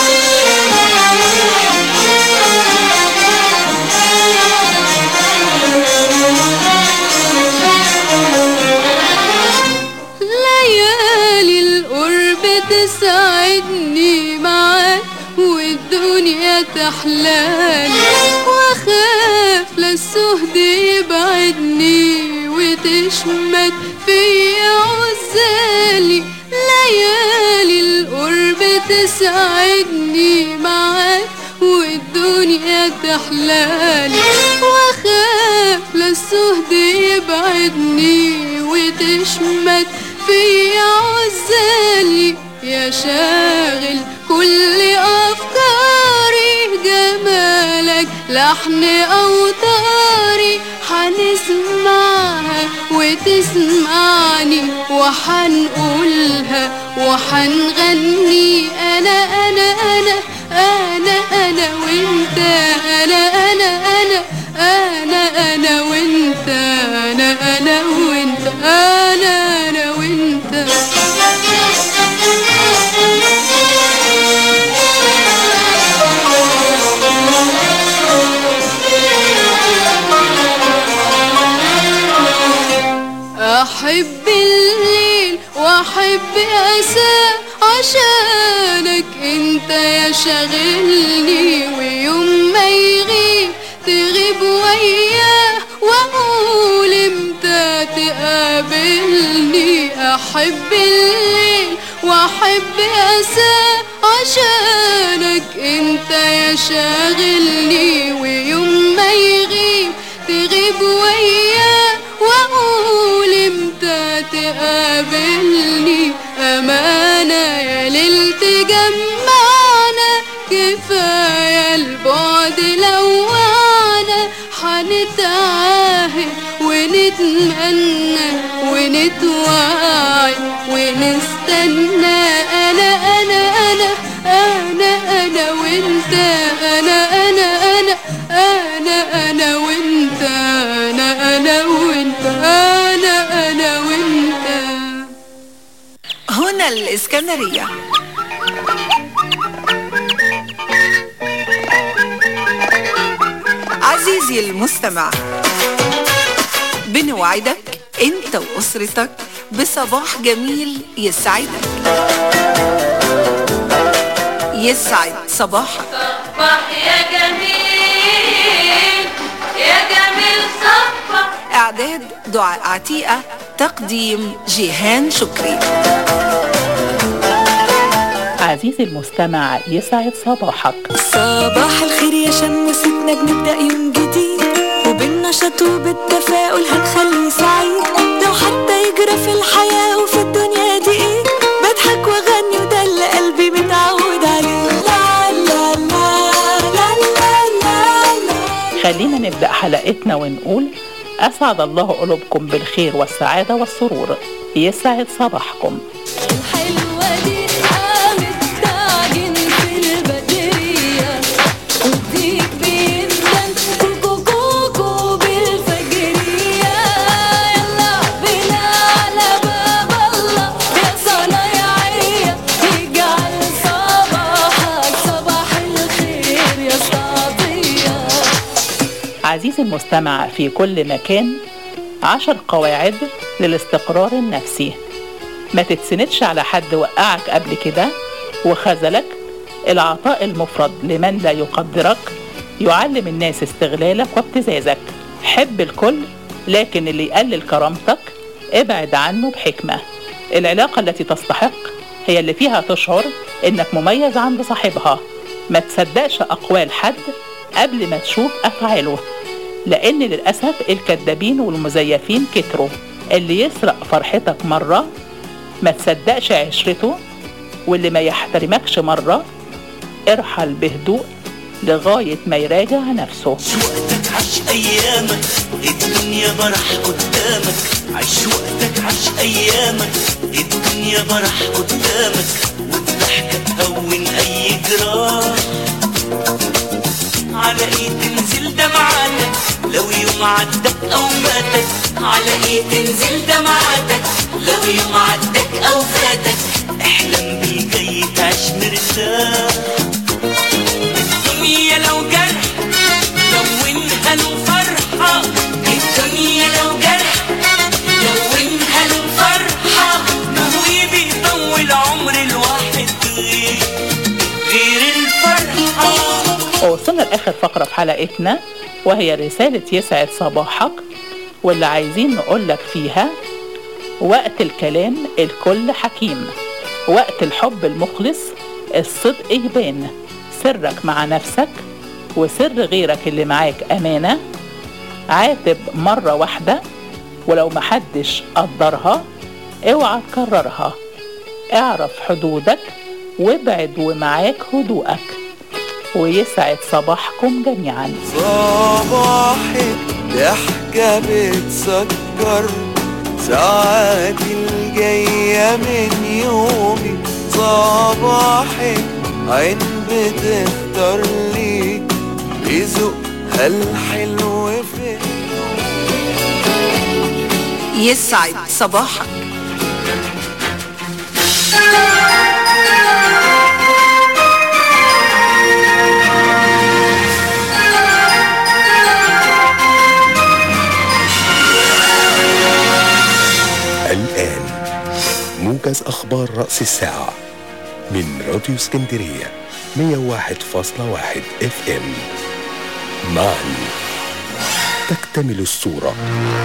ليالي القرب تسعدني معاك والدنيا تحلالي واخاف للسهد يبعدني وتشمت فيا عزالي ليالي القرب تسعدني معاك والدنيا تحلالي واخاف للسهد يبعدني وتشمت في عزالي يا شاغل كل أفكاري جمالك لحن أوتاري حنسمعها وتسمعني وحنقولها وحنغني أنا أنا أنا أنا أنا وأنت أنا أنا أنا أنا أنا وأنت أنا أنا وأنت أنا أنا وأنت أحب الليل وأحب أسى عشانك أنت يا شاغلني ويوم ما يغيب تغيب وياه وأقول امتى تقابلني أحب الليل وأحب أسى عشانك أنت يا شاغلني ويوم ما يغيب تغيب وياه وأقول امتى تقابلني أمانة يا ليل تجمعنا كفاية البعد لوعنا حنتعاهد ونتمنى ونتوعي ونستنى أنا أنا أنا أنا أنا وأنت أنا أنا أنا أنا أنا وأنت أنا أنا وأنت أنا أنا وأنت هنا الإسكندرية عزيزي المستمع بنوعدك انت واسرتك بصباح جميل يسعدك يسعد صباحك صبح يا جميل يا جميل صبح اعداد دعاء عتيقة تقديم جيهان شكري عزيزي المستمع يسعد صباحك صباح الخير يا شمستنا بنبدأ يوم جديد وبالنشاط وبالتفاؤل هنخليه سعيد لو حتى يجرى في الحياة وفي الدنيا دي ايه بضحك واغني وده اللي قلبي متعود عليه لا لا لا لا لا لا خلينا نبدأ حلقتنا ونقول أسعد الله قلوبكم بالخير والسعادة والسرور يسعد صباحكم الحلوة دي قامت تعجن في البدرية وديك بيندن كوكو كوكو بالفجرية يلا بينا على باب الله يا صنايعية يجعل صباحك صباح الخير يا صعبية عزيزي المستمع في كل مكان عشر قواعد للاستقرار النفسي ما تتسندش على حد وقعك قبل كده وخذلك العطاء المفرط لمن لا يقدرك يعلم الناس استغلالك وابتزازك حب الكل لكن اللي يقلل كرامتك ابعد عنه بحكمة العلاقة التي تستحق هي اللي فيها تشعر انك مميز عند صاحبها ما تصدقش اقوال حد قبل ما تشوف افعاله لان للاسف الكذابين والمزيفين كتروا اللي يسرق فرحتك مرة ما تصدقش عشرته واللي ما يحترمكش مرة ارحل بهدوء لغاية ما يراجع نفسه عيش ايامك الدنيا برح قدامك عيش وقتك عيش ايامك الدنيا برح قدامك والضحكة تهون اي جراح على ايه تنزل دمعاتك لو يوم عدك او فاتك على ايه تنزل دمعاتك لو يوم عدك او فاتك احلم بالجاي تعيش مرتاح الدنيا لو جرح لونها له فرحة الدنيا لو جرح لونها له فرحة ما هو بيطول عمر الواحد غير غير الفرحة ووصلنا لآخر فقرة في حلقتنا وهي رسالة يسعد صباحك واللي عايزين نقول لك فيها وقت الكلام الكل حكيم وقت الحب المخلص الصدق يبان سرك مع نفسك وسر غيرك اللي معاك أمانة عاتب مرة واحدة ولو محدش قدرها اوعى تكررها اعرف حدودك وابعد ومعاك هدوءك ويسعد صباحكم جميعا صباحك ضحكة بتسكر ساعاتي الجاية من يومي صباحك عين بتختار لي بذوقها الحلو في يسعد صباحك الآن موجز أخبار رأس الساعة من راديو اسكندرية 101.1 اف ام معا تكتمل الصورة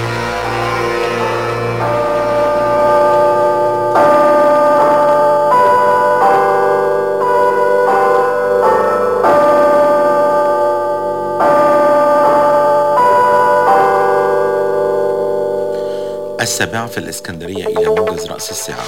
السابعة في الإسكندرية إلى موجز رأس الساعة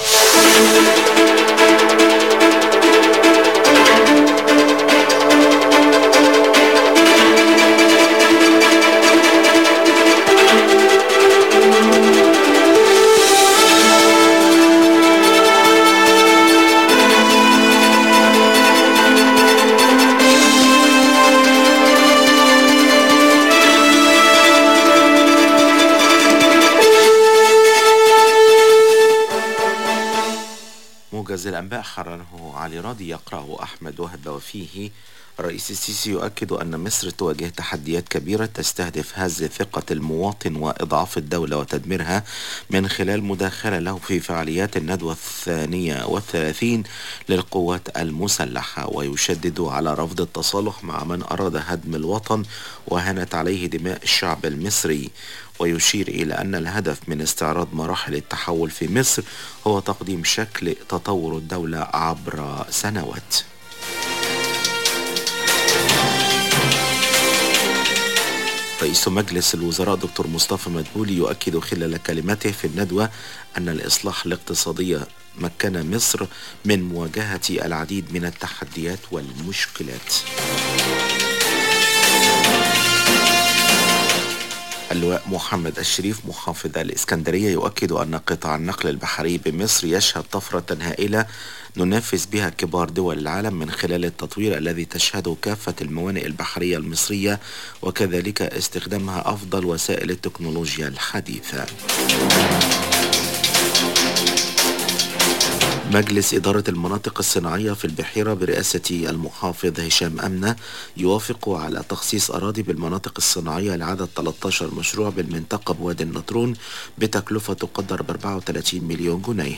موجز الأنباء حرره علي راضي يقرأه أحمد وهب وفيه الرئيس السيسي يؤكد أن مصر تواجه تحديات كبيرة تستهدف هز ثقة المواطن وإضعاف الدولة وتدميرها من خلال مداخلة له في فعاليات الندوة الثانية والثلاثين للقوات المسلحة ويشدد على رفض التصالح مع من أراد هدم الوطن وهنت عليه دماء الشعب المصري ويشير إلى أن الهدف من استعراض مراحل التحول في مصر هو تقديم شكل تطور الدولة عبر سنوات رئيس مجلس الوزراء دكتور مصطفى مدبولي يؤكد خلال كلمته في الندوة أن الإصلاح الاقتصادي مكن مصر من مواجهة العديد من التحديات والمشكلات اللواء محمد الشريف محافظ الإسكندرية يؤكد أن قطاع النقل البحري بمصر يشهد طفرة هائلة ننافس بها كبار دول العالم من خلال التطوير الذي تشهده كافة الموانئ البحرية المصرية وكذلك استخدامها أفضل وسائل التكنولوجيا الحديثة مجلس إدارة المناطق الصناعية في البحيرة برئاسة المحافظ هشام أمنة يوافق على تخصيص أراضي بالمناطق الصناعية لعدد 13 مشروع بالمنطقة بوادي النطرون بتكلفة تقدر ب 34 مليون جنيه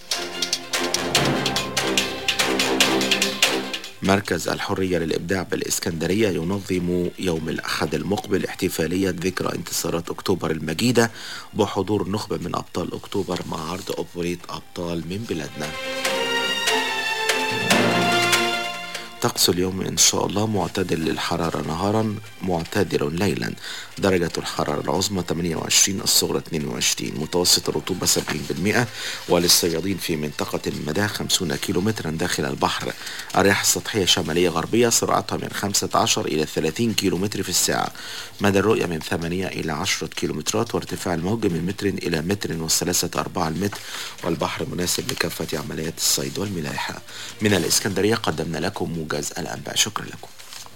مركز الحرية للإبداع بالإسكندرية ينظم يوم الأحد المقبل احتفالية ذكرى انتصارات أكتوبر المجيدة بحضور نخبة من أبطال أكتوبر مع عرض أوبريت أبطال من بلادنا طقس اليوم إن شاء الله معتدل للحرارة نهارا معتدل ليلا درجة الحرارة العظمى 28 الصغرى 22 متوسط الرطوبة 70% وللصيادين في منطقة مدى 50 كيلومترا داخل البحر الرياح السطحية شمالية غربية سرعتها من 15 إلى 30 كيلومتر في الساعة مدى الرؤية من 8 إلى 10 كيلومترات وارتفاع الموج من متر إلى متر وثلاثة أرباع المتر والبحر مناسب لكافة عمليات الصيد والملاحة من الإسكندرية قدمنا لكم موجز الأنباء شكرا لكم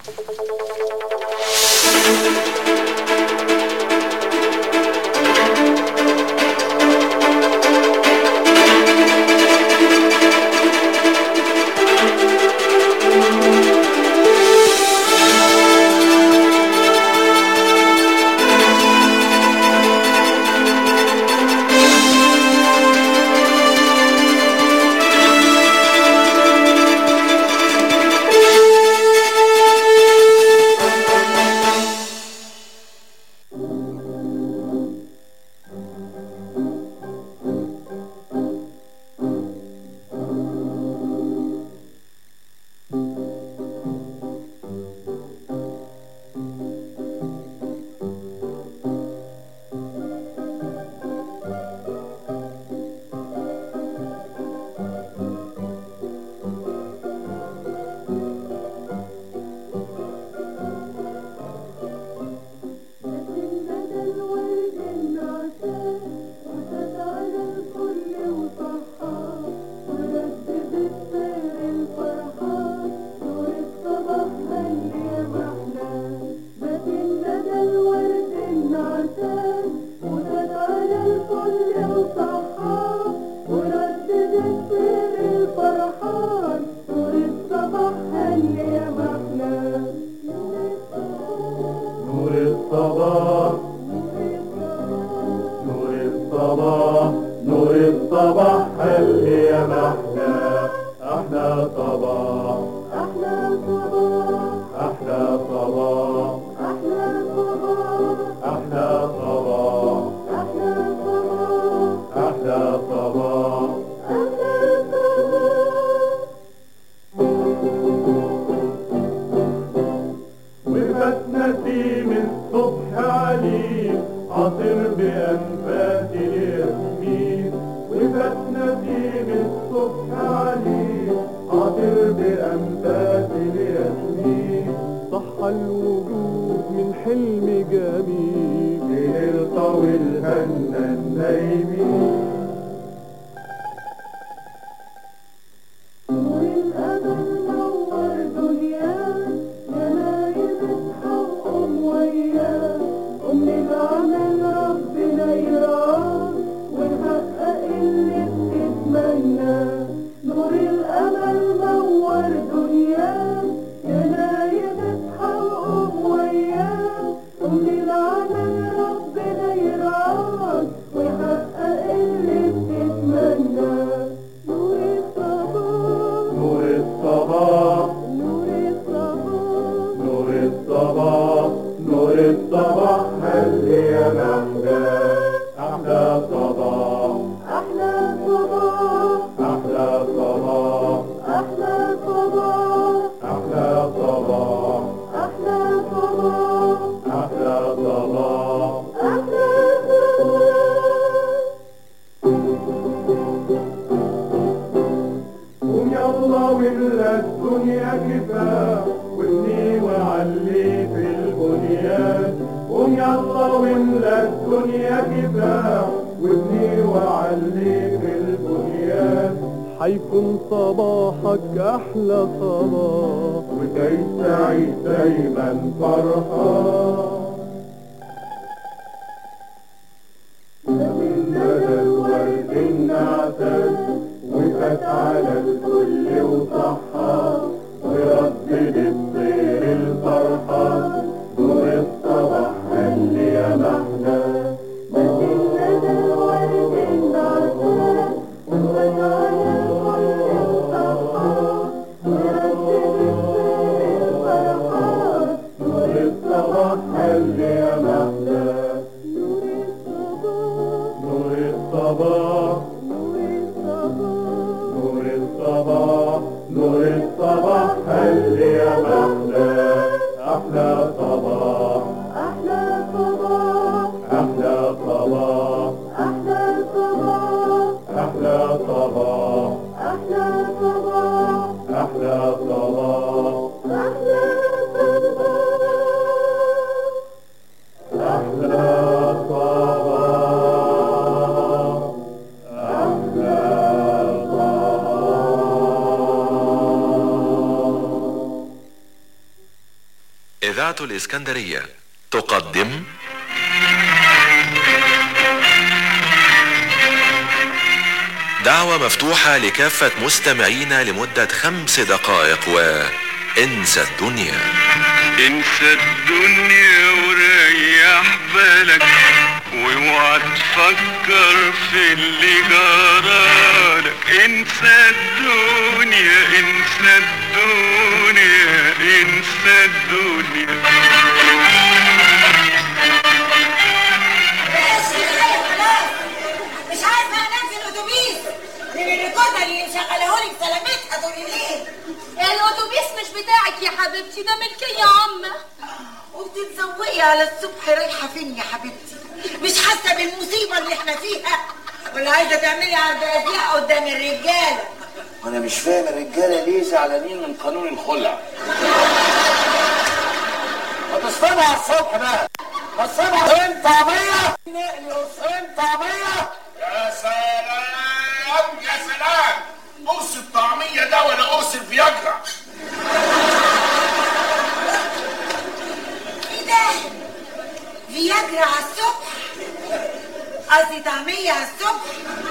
نور الصباح نور الصباح نور الصباح هل هي محنا أحلى صباح أحلى صباح أحلى صباح أحلى صباح أحلى صباح أحلى صباح وفات نسيم الصبح عليم عاطر بأنفاس الياسمين وفات نسيم الصبح عليم عاطر بأنفاس الياسمين صح الوجود من حلم جميل بين الطويل هنا النايمين نور الأمل نور دنيا يا نايم اصحى وقوم وياه قوم للعمل ربنا يرعاك ويحقق اللي بتتمنى نور الصباح نور الصباح نور الصباح نور الصباح نور الصباح هل هي محنا أحلى صباح أحلى صباح أحلى صباح أحلى صباح أحلى صباح أحلى صباح أحلى صباح أحلى قوم يلا ولا الدنيا كفاح وابني وعلي في البنيان قوم يلا ولا الدنيا كفاح وابني وعلي في البنيان حيكون صباحك أحلى صباح وتعيش سعيد دايما فرحان ندى الورد النعسان وفات على الكل وصحى وردد الطير الفرحان نور الصباح هل يا محنا ندى الورد النعسان وفات على الكل وصحى وردد الطير الفرحان نور الصباح هل يا محنا نور الصباح نور الصباح نور الصباح هل إذاعة الإسكندرية تقدم دعوة مفتوحة لكافة مستمعينا لمدة خمس دقائق وانسى الدنيا انسى الدنيا وريح بالك واوعى تفكر في اللي جرالك انسى الدنيا انسى الدنيا انسى الدنيا مش عارفه انام في الاتوبيس من الريكوردر اللي مشغلهولك سلامتها تقولي ليه الاتوبيس مش بتاعك يا حبيبتي ده ملكي يا عمه وبتتزوقي على الصبح رايحه فين يا حبيبتي مش حاسه بالمصيبه اللي احنا فيها ولا عايزه تعملي على البلدية قدام الرجاله وانا مش فاهم الرجاله ليه زعلانين من قانون الخلع ما تصطبع على الصبح بقى ما تصطبع فين طعميه نقلي فين طعميه يا سلام يا سلام قرص الطعمية ده ولا قرص الفياجرا ايه ده فياجرا على الصبح قصدي طعميه على الصبح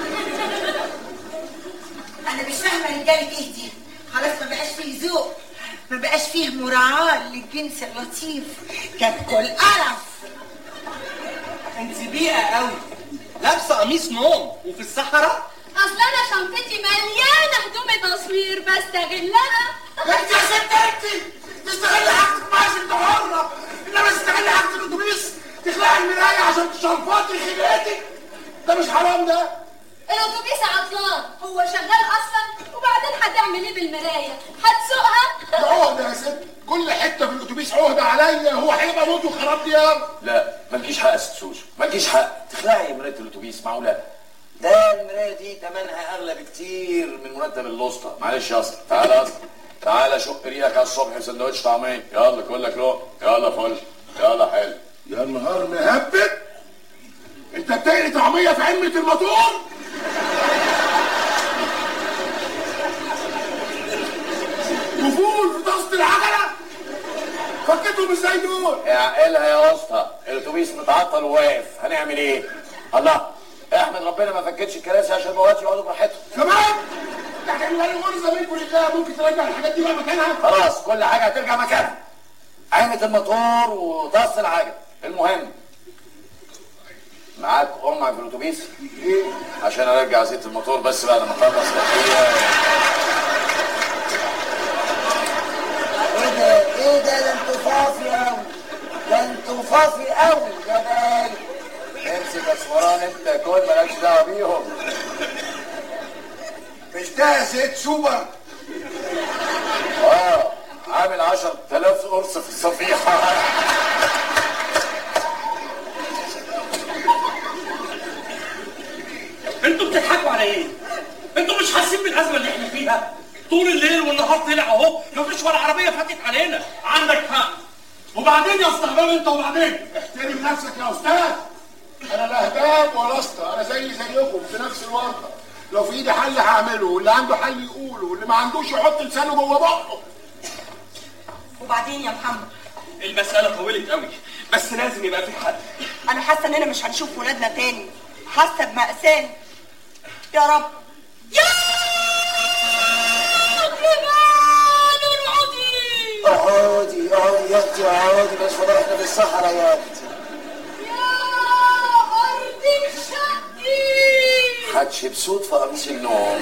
انا مش فاهمه رجاله ايه دي خلاص ما بقاش فيه ذوق ما بقاش فيه مراعاه للجنس اللطيف كبكل قرف انت بيئة قوي لابسه قميص نوم وفي الصحراء اصل انا شنطتي مليانه هدوم تصوير بستغلها انت يا ست انت تستغل حاجتك ماشي انت حرة انما تستغل حاجة الاتوبيس تخلعي المراية عشان تشرفطي خلقتك ده مش حرام ده الاتوبيس عطلان هو شغال اصلا وبعدين هتعمل ايه بالمرايه هتسوقها ده عهدة يا ست كل حتة في الاتوبيس عهدة عليا هو هيبقى موت وخراب ديار لا مالكيش حق يا ست سوسو مالكيش حق تخلعي مرايه الاتوبيس معقوله ده المرايه دي تمنها اغلى بكتير من مرتب الوسطى معلش يا اسطى تعالى يا اسطى تعالى شق ريقك على الصبح في سندوتش طعميه يلا كل لك لقمه يلا فل يلا حلو يا نهار مهبب انت بتقلي طعمية في علمة الموتور وفول في طاسة العجلة فكتهم ازاي دول اعقلها يا اسطى الاتوبيس متعطل وواقف هنعمل ايه الله احمد ربنا ما فكتش الكراسي عشان المواد يقعدوا براحتهم كمان يعني هنلاقي غرزة منكم رجالة ممكن ترجع الحاجات دي بقى مكانها خلاص كل حاجه هترجع مكانها عينة الموتور وطاس العجل المهم معاك امك في الاتوبيس ليه عشان ارجع زيت الموتور بس بعد ما اخلص تحيه ايه ده ايه ده ده انتوا فافي قوي ده انتوا فافي قوي يا باي امسك اسمران انت كل مالكش دعوه بيهم مش ده يا زيت سوبر اه عامل 10000 قرص في الصفيحه انتوا بتضحكوا على ايه؟ انتوا مش حاسين بالازمه اللي احنا فيها؟ طول الليل والنهار طلع اهو مفيش ولا عربيه فاتت علينا عندك حق وبعدين يا استهبال انت وبعدين احترم نفسك يا استاذ انا لا هداب ولا اسطى انا زي زيكم في نفس الورطه لو في ايدي حل هعمله واللي عنده حل يقوله واللي ما عندوش يحط لسانه جوه بقه وبعدين يا محمد المساله طولت قوي بس لازم يبقى في حل انا حاسه اننا مش هنشوف ولادنا تاني حاسه بمأساة يا رب اقعدي اقعدي يا اختي اقعدي بس فضل احنا في الصحراء يا اختي حتشبسوت في قميص النوم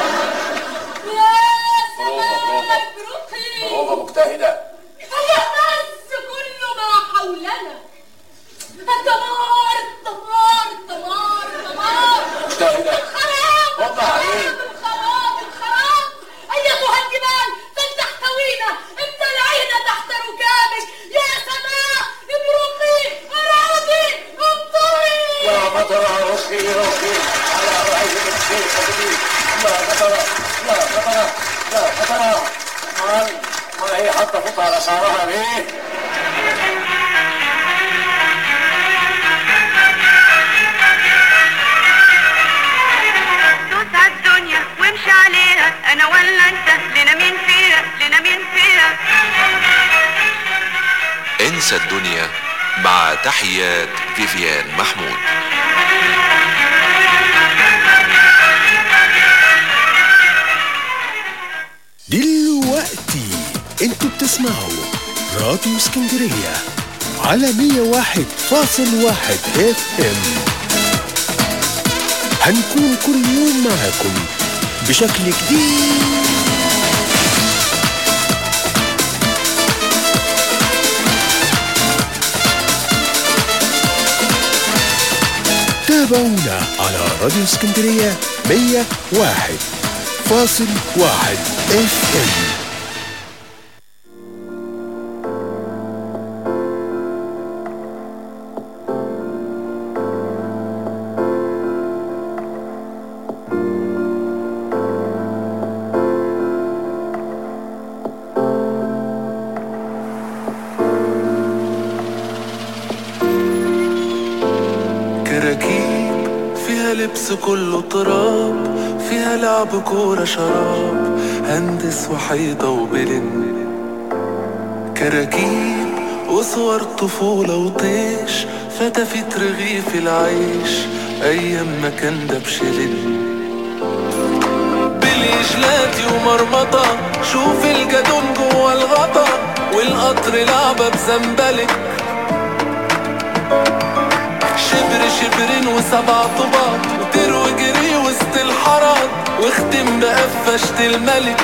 بروفا بروفا بروفا مجتهده بس كله ما حولنا دمار دمار دمار دمار مجتهده وضح عليك الخراب الخراب ايتها الجبال فلتحتوينا ابتلعينا تحت ركابك يا سماء ابرقي ارادي امطري يا مطر رخي رخي على رأي الشيء حبيبي يا مطر يا مطر يا مطر مان ما هي حاطه فوق على شعرها ليه؟ دوس على الدنيا وامشي عليها انا ولا انت لنا مين فيها لنا مين فيها انسى الدنيا مع تحيات فيفيان محمود دلوقتي انتوا بتسمعوا راديو اسكندرية على 101.1 اف ام هنكون كل يوم معاكم بشكل جديد تابعونا على راديو اسكندرية 101 فاصل واحد اف ام كراكيب فيها لبس كله تراب فيها لعب كورة شراب هندس وحيطة وبلن كراكيب وصور طفولة وطيش فتفت رغيف العيش أيام ما كان ده بشلن بليجلاتي ومرمطة شوف الجدون جوا الغطا والقطر لعبة بزنبلك شبر شبرين وسبع طباط وطير وجري وسط الحرات واختم بقفشة الملك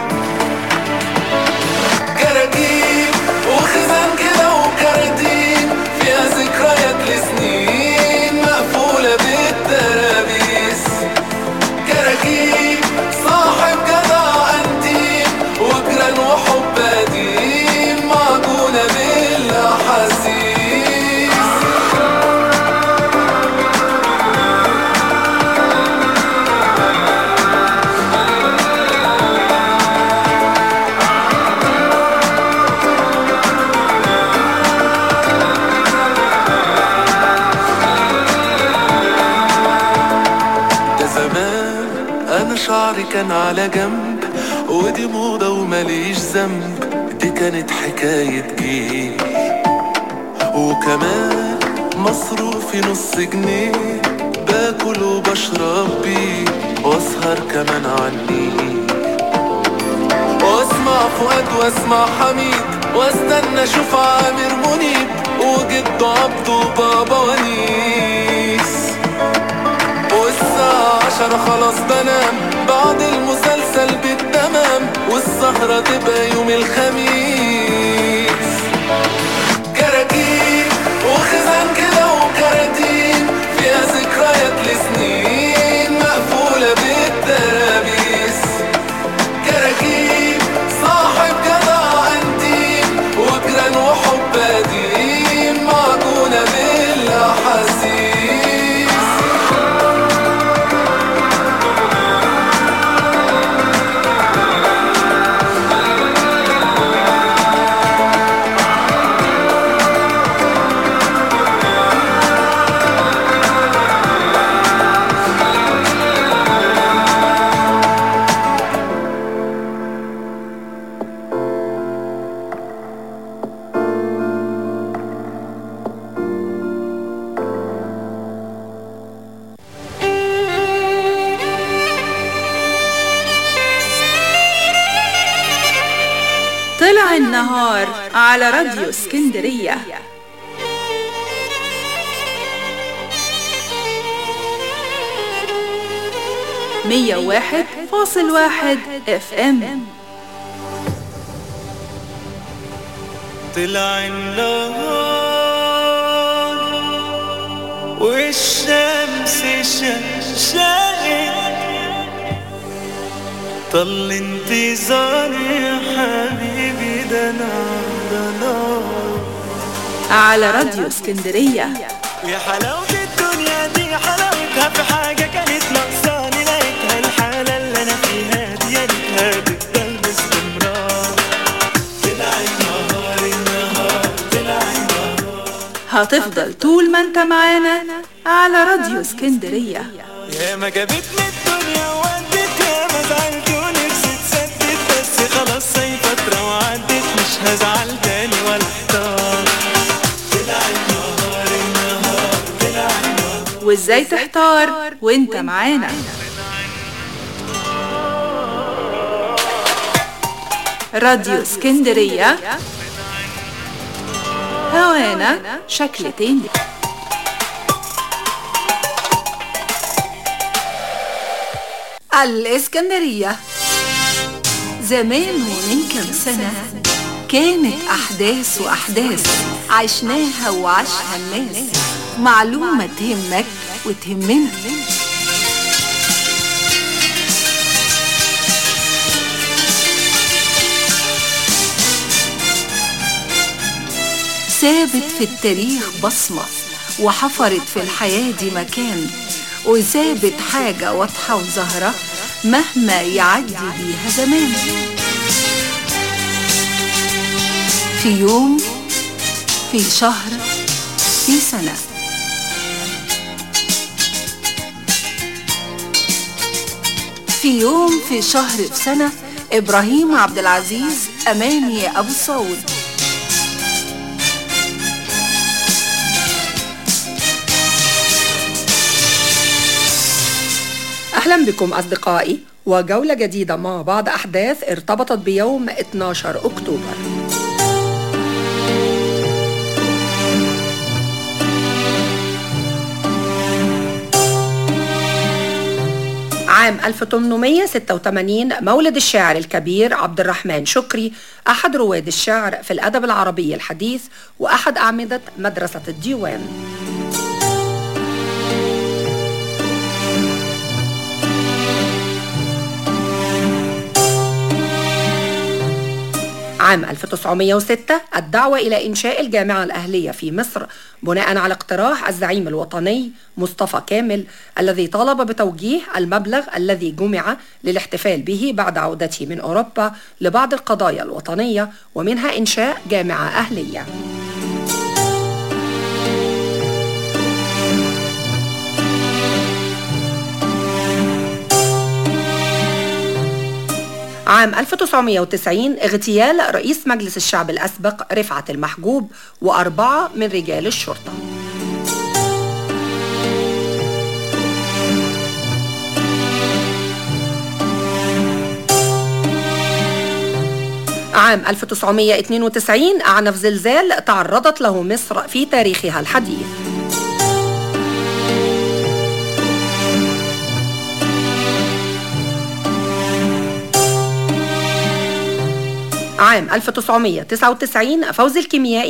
كراكيب وخزان كده وكراتين فيها ذكريات لسنين مقفولة بالترابيس كراكيب صاحب جدع انتيم وجران وحب قديم معجونة بالاحاسيس ده زمان انا شعري كان على جنب ودي موضة ومليش ذنب دي كانت حكاية جيل وكمان مصروفي نص جنيه باكل وبشرب بيه واسهر كمان عني واسمع فؤاد واسمع حميد واستنى اشوف عامر منيب وجد عبد وبابا ونيس والساعة عشرة خلاص بنام بعد المسلسل بالتمام والسهرة تبقى يوم الخميس كراكيب وخزان كده وكراتين فيها ذكريات لسنين مقفولة بالترابيس كراكيب صاحب جدع انتيم وجران وحب قديم معجونة بالاحاسيس طلع النهار على راديو اسكندرية مية واحد فاصل واحد اف ام طلع النهار والشمس شقشقت طل انتظار يا حبيبي ده نار ده نار على راديو اسكندرية يا حلاوة الدنيا دي حلاوتها في حاجة كانت ناقصاني لقيتها الحالة اللي أنا فيها دي يا ريتها تفضل باستمرار طلع النهار النهار طلع النهار هتفضل طول ما انت معانا على راديو اسكندرية يا ما جابتني الدنيا وودت يا ما زعلت ونفسي تسدد بس خلاص هي فترة وعدت مش هزعل تاني ولا احتار وازاي تحتار وانت معانا راديو اسكندرية هوانا شكل تاني الإسكندرية زمان ومن كام سنة كانت أحداث وأحداث عشناها وعاشها الناس معلومة تهمك وتهمنا سابت في التاريخ بصمة وحفرت في الحياة دي مكان وسابت حاجة واضحة وظاهرة مهما يعدي بيها زمان في يوم في شهر في سنة في يوم في شهر في سنة إبراهيم عبد العزيز أماني أبو السعود أهلا بكم أصدقائي وجولة جديدة مع بعض أحداث ارتبطت بيوم 12 أكتوبر عام 1886 مولد الشاعر الكبير عبد الرحمن شكري أحد رواد الشعر في الأدب العربي الحديث وأحد أعمدة مدرسة الديوان عام 1906 الدعوة إلى إنشاء الجامعة الأهلية في مصر بناء على اقتراح الزعيم الوطني مصطفى كامل الذي طالب بتوجيه المبلغ الذي جمع للاحتفال به بعد عودته من أوروبا لبعض القضايا الوطنية ومنها إنشاء جامعة أهلية عام 1990 اغتيال رئيس مجلس الشعب الأسبق رفعت المحجوب وأربعة من رجال الشرطة عام 1992 أعنف زلزال تعرضت له مصر في تاريخها الحديث عام 1999 فوز الكيميائي